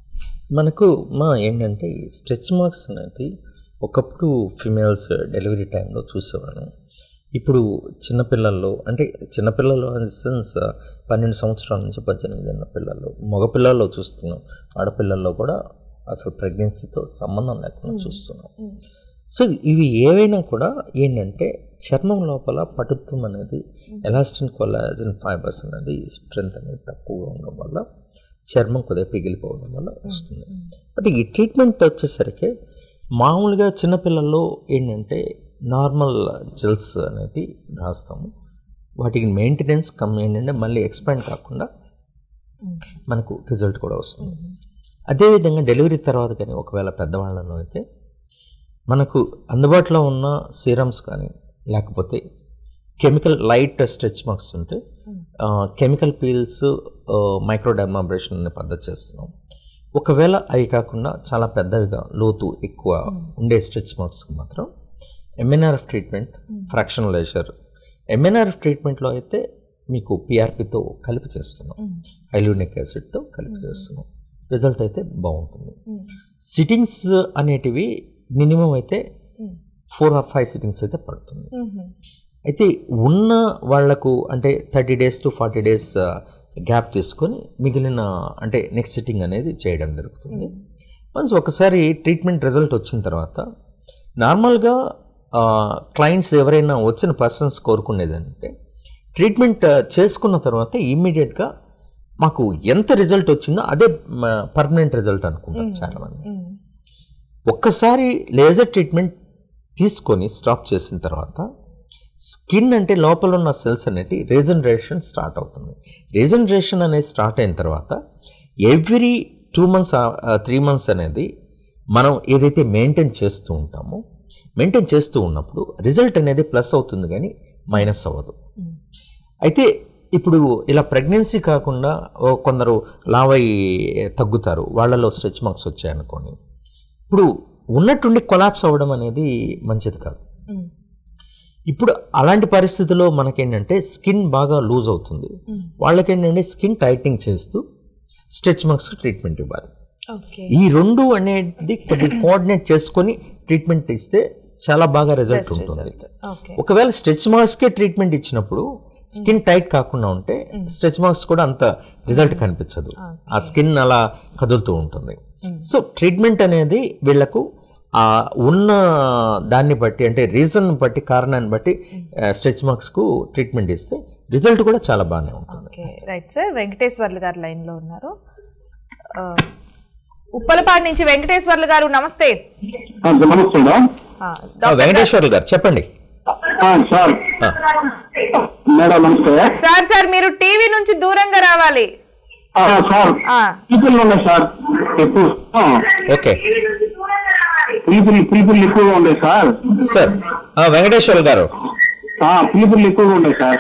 మనకు మా ఏంటంటే ఈ స్ట్రెచ్ మార్క్స్ అనేది ఒకప్పుడు ఫిమేల్స్ డెలివరీ టైంలో చూసేవాను ఇప్పుడు చిన్నపిల్లల్లో అంటే చిన్నపిల్లలు ఇన్ సెన్స్ పన్నెండు సంవత్సరాల నుంచి పద్దెనిమిది ఏళ్ళ పిల్లలు మగపిల్లల్లో చూస్తున్నాం ఆడపిల్లల్లో కూడా అసలు ప్రెగ్నెన్సీతో సంబంధం లేకుండా చూస్తున్నాం సో ఇవి ఏవైనా కూడా ఏంటంటే చర్మం లోపల పటుత్వం అనేది ఎలాస్టిన్ కొలాజన్ ఫైబర్స్ అనేది స్ట్రెంత్ అనేది తక్కువగా ఉండడం వల్ల చర్మం కొద్దిగా పిగిలిపోవడం వల్ల వస్తుంది బట్ ఈ ట్రీట్మెంట్ వచ్చేసరికి మామూలుగా చిన్నపిల్లల్లో ఏంటంటే నార్మల్ జెల్స్ అనేది రాస్తాము వాటికి మెయింటెనెన్స్ కమ్ ఏంటంటే మళ్ళీ ఎక్స్పాండ్ కాకుండా మనకు రిజల్ట్ కూడా వస్తుంది అదేవిధంగా డెలివరీ తర్వాత కానీ ఒకవేళ పెద్దవాళ్ళలో అయితే మనకు అందుబాటులో ఉన్న సీరమ్స్ కానీ లేకపోతే కెమికల్ లైట్ స్ట్రెచ్ మార్క్స్ ఉంటే కెమికల్ పీల్స్ మైక్రోడర్మాబ్రేషన్ అనే పద్ధతి చేస్తున్నాం ఒకవేళ అవి కాకుండా చాలా పెద్దవిగా లోతు ఎక్కువ ఉండే స్ట్రెచ్ మార్క్స్కి మాత్రం MNRF treatment fraction laser MNRF ట్రీట్మెంట్లో అయితే మీకు పిఆర్పితో కలిపి చేస్తున్నాం హైలూనిక్ యాసిడ్తో కలిపి చేస్తున్నాం రిజల్ట్ అయితే బాగుంటుంది సిట్టింగ్స్ అనేటివి మినిమం అయితే ఫోర్ ఆర్ ఫైవ్ సిట్టింగ్స్ అయితే పడుతుంది అయితే ఉన్న వాళ్లకు అంటే thirty days to forty days gap తీసుకొని మిగిలిన అంటే నెక్స్ట్ సిట్టింగ్ అనేది చేయడం జరుగుతుంది వన్స్ ఒకసారి ట్రీట్మెంట్ రిజల్ట్ వచ్చిన తర్వాత నార్మల్గా క్లయింట్స్ ఎవరైనా వచ్చిన పర్సన్స్ కోరుకునేది అంటే ట్రీట్మెంట్ చేసుకున్న తర్వాత ఇమ్మీడియట్గా మాకు ఎంత రిజల్ట్ వచ్చిందో అదే పర్మనెంట్ రిజల్ట్ అనుకుంటారు చాలామంది ఒక్కసారి లేజర్ ట్రీట్మెంట్ తీసుకొని స్టాప్ చేసిన తర్వాత స్కిన్ అంటే లోపల ఉన్న సెల్స్ అనేటి రీజనరేషన్ స్టార్ట్ అవుతుంది రీజనరేషన్ అనేది స్టార్ట్ అయిన తర్వాత every two months three months అనేది మనం ఏదైతే మెయింటైన్ చేస్తూ ఉంటామో మెయింటైన్ చేస్తూ ఉన్నప్పుడు రిజల్ట్ అనేది ప్లస్ అవుతుంది కానీ మైనస్ అవ్వదు అయితే ఇప్పుడు ఇలా ప్రెగ్నెన్సీ కాకుండా ఓ కొందరు లావై తగ్గుతారు వాళ్ళలో స్ట్రెచ్ మార్క్స్ వచ్చాయనుకోండి ఇప్పుడు ఉన్నట్టుండి కొలాప్స్ అవ్వడం అనేది మంచిది కాదు ఇప్పుడు అలాంటి పరిస్థితుల్లో మనకేంటంటే స్కిన్ బాగా లూజ్ అవుతుంది వాళ్ళకేంటంటే స్కిన్ టైటింగ్ చేస్తూ స్ట్రెచ్ మార్క్స్ ట్రీట్మెంట్ ఇవ్వాలి ఓకే ఈ రెండు అనేది కొద్ది కోఆర్డినేట్ చేసుకొని ట్రీట్మెంట్ ఇస్తే చాలా బాగా రిజల్ట్ ఉంటుంది ఒకవేళ స్ట్రెచ్ మార్క్స్కే ట్రీట్మెంట్ ఇచ్చినప్పుడు స్కిన్ టైట్ కాకుండా ఉంటే స్ట్రెచ్ మార్క్స్ కూడా అంత రిజల్ట్ కనిపించదు ఆ స్కిన్ అలా కదులుతూ ఉంటుంది సో ట్రీట్మెంట్ అనేది వీళ్ళకు ఆ ఉన్న దాన్ని బట్టి అంటే రీజన్ బట్టి కారణాన్ని బట్టి స్ట్రెచ్ మార్క్స్కు ట్రీట్మెంట్ ఇస్తే రిజల్ట్ కూడా చాలా బాగానే ఉంటుంది ఓకే రైట్ సార్ వెంకటేశ్వర్లు గారు లైన్ లో ఉన్నారు ఆ, ఉప్పలపాడు నుంచి వెంకటేశ్వర్లు గారు నమస్తే నమస్తే మేడం ఆ, ఆ, డాక్టర్ వెంకటేశ్వర్లు గారు చెప్పండి సార్ ఆ, మేడం నమస్తే సార్ సార్ మీరు టీవీ నుంచి దూరంగా రావాలి సార్ ఆ, పీపుల్ ఉన్నాయి సార్ ఎక్కువ ఓకే పీపుల్ పీపుల్ ఎక్కువగా ఉన్నాయి సార్ సార్ ఆ, వెంకటేశ్వర్లు గారు పీపుల్ ఎక్కువగా ఉన్నాయి సార్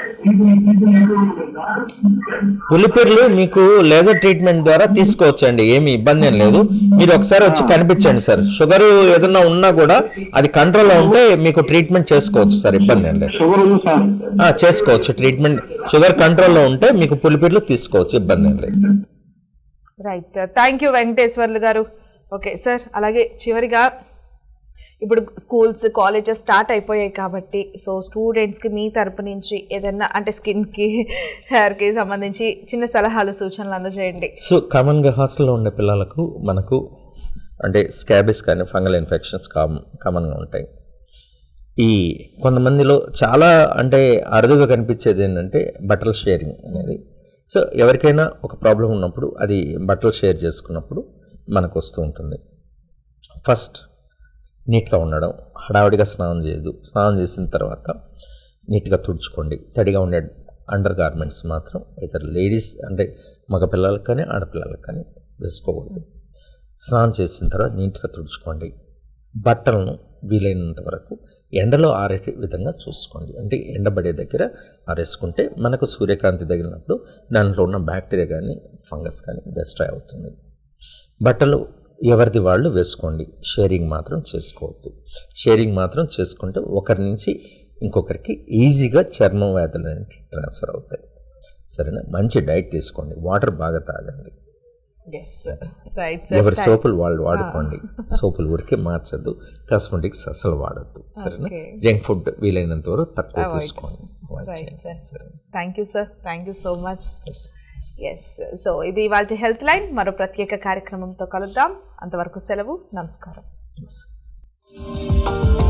పులిపిర్లు మీకు లేజర్ ట్రీట్మెంట్ ద్వారా తీసుకోవచ్చండి ఏమి ఇబ్బంది ఏం లేదు మీరు ఒకసారి వచ్చి కనిపించండి సార్ షుగర్ ఏదన్నా ఉన్నా కూడా అది కంట్రోల్లో ఉంటే మీకు ట్రీట్మెంట్ చేసుకోవచ్చు సార్ ఇబ్బంది అండి షుగర్ ఉంది సార్ ఆ, చేసుకోవచ్చు ట్రీట్మెంట్ షుగర్ కంట్రోల్లో ఉంటే మీకు పులిపిర్లు తీసుకోవచ్చు ఇబ్బంది అండి రైట్ థ్యాంక్ యూ వెంకటేశ్వర్లు గారు ఓకే సార్ అలాగే చివరిగా ఇప్పుడు స్కూల్స్ కాలేజెస్ స్టార్ట్ అయిపోయాయి కాబట్టి సో స్టూడెంట్స్కి మీ తరపు నుంచి ఏదైనా అంటే స్కిన్కి హెయిర్కి సంబంధించి చిన్న సలహాలు సూచనలు అందజేయండి సో కామన్గా హాస్టల్లో ఉండే పిల్లలకు మనకు అంటే స్కాబిస్ కానీ ఫంగల్ ఇన్ఫెక్షన్స్ కామన్ కామన్గా ఉంటాయి ఈ కొంతమందిలో చాలా అంటే అరుదుగా కనిపించేది ఏంటంటే బట్టల షేరింగ్ అనేది సో ఎవరికైనా ఒక ప్రాబ్లం ఉన్నప్పుడు అది బట్టలు షేర్ చేసుకున్నప్పుడు మనకు వస్తూ ఉంటుంది ఫస్ట్ నీట్గా ఉండడం హడావిడిగా స్నానం చేయదు స్నానం చేసిన తర్వాత నీట్గా తుడుచుకోండి తడిగా ఉండే అండర్ గార్మెంట్స్ మాత్రం ఇతర లేడీస్ అంటే మగ పిల్లలకు కానీ ఆడపిల్లలకు కానీ వేసుకోకూడదు స్నానం చేసిన తర్వాత నీట్గా తుడుచుకోండి బట్టలను వీలైనంత వరకు ఎండలో ఆరే విధంగా చూసుకోండి అంటే ఎండబడే దగ్గర ఆరేసుకుంటే మనకు సూర్యకాంతి తగిలినప్పుడు దాంట్లో ఉన్న బ్యాక్టీరియా కానీ ఫంగస్ కానీ డెస్ట్రాయ్ అవుతుంది బట్టలు ఎవరిది వాళ్ళు వేసుకోండి షేరింగ్ మాత్రం చేసుకోవద్దు షేరింగ్ మాత్రం చేసుకుంటే ఒకరి నుంచి ఇంకొకరికి ఈజీగా చర్మం వ్యాధులు అనేవి ట్రాన్స్ఫర్ అవుతాయి సరేనా మంచి డైట్ తీసుకోండి వాటర్ బాగా తాగండి ఎస్ రైట్ ఎవరి సోపులు వాళ్ళు వాడుకోండి సోపులు ఊరికే మార్చద్దు కాస్మెటిక్స్ అసలు వాడద్దు సరేనా Okay. జంక్ ఫుడ్ వీలైనంత వరకు తక్కువ Avoid. తీసుకోండి Avoid రైట్ చేయండి. సార్ సరే thank you sir thank you so much Yes. Yes so ఇది ఇవాళ హెల్త్ లైన్ మరో ప్రత్యేక కార్యక్రమంతో కలుద్దాం అంతవరకు సెలవు నమస్కారం Yes.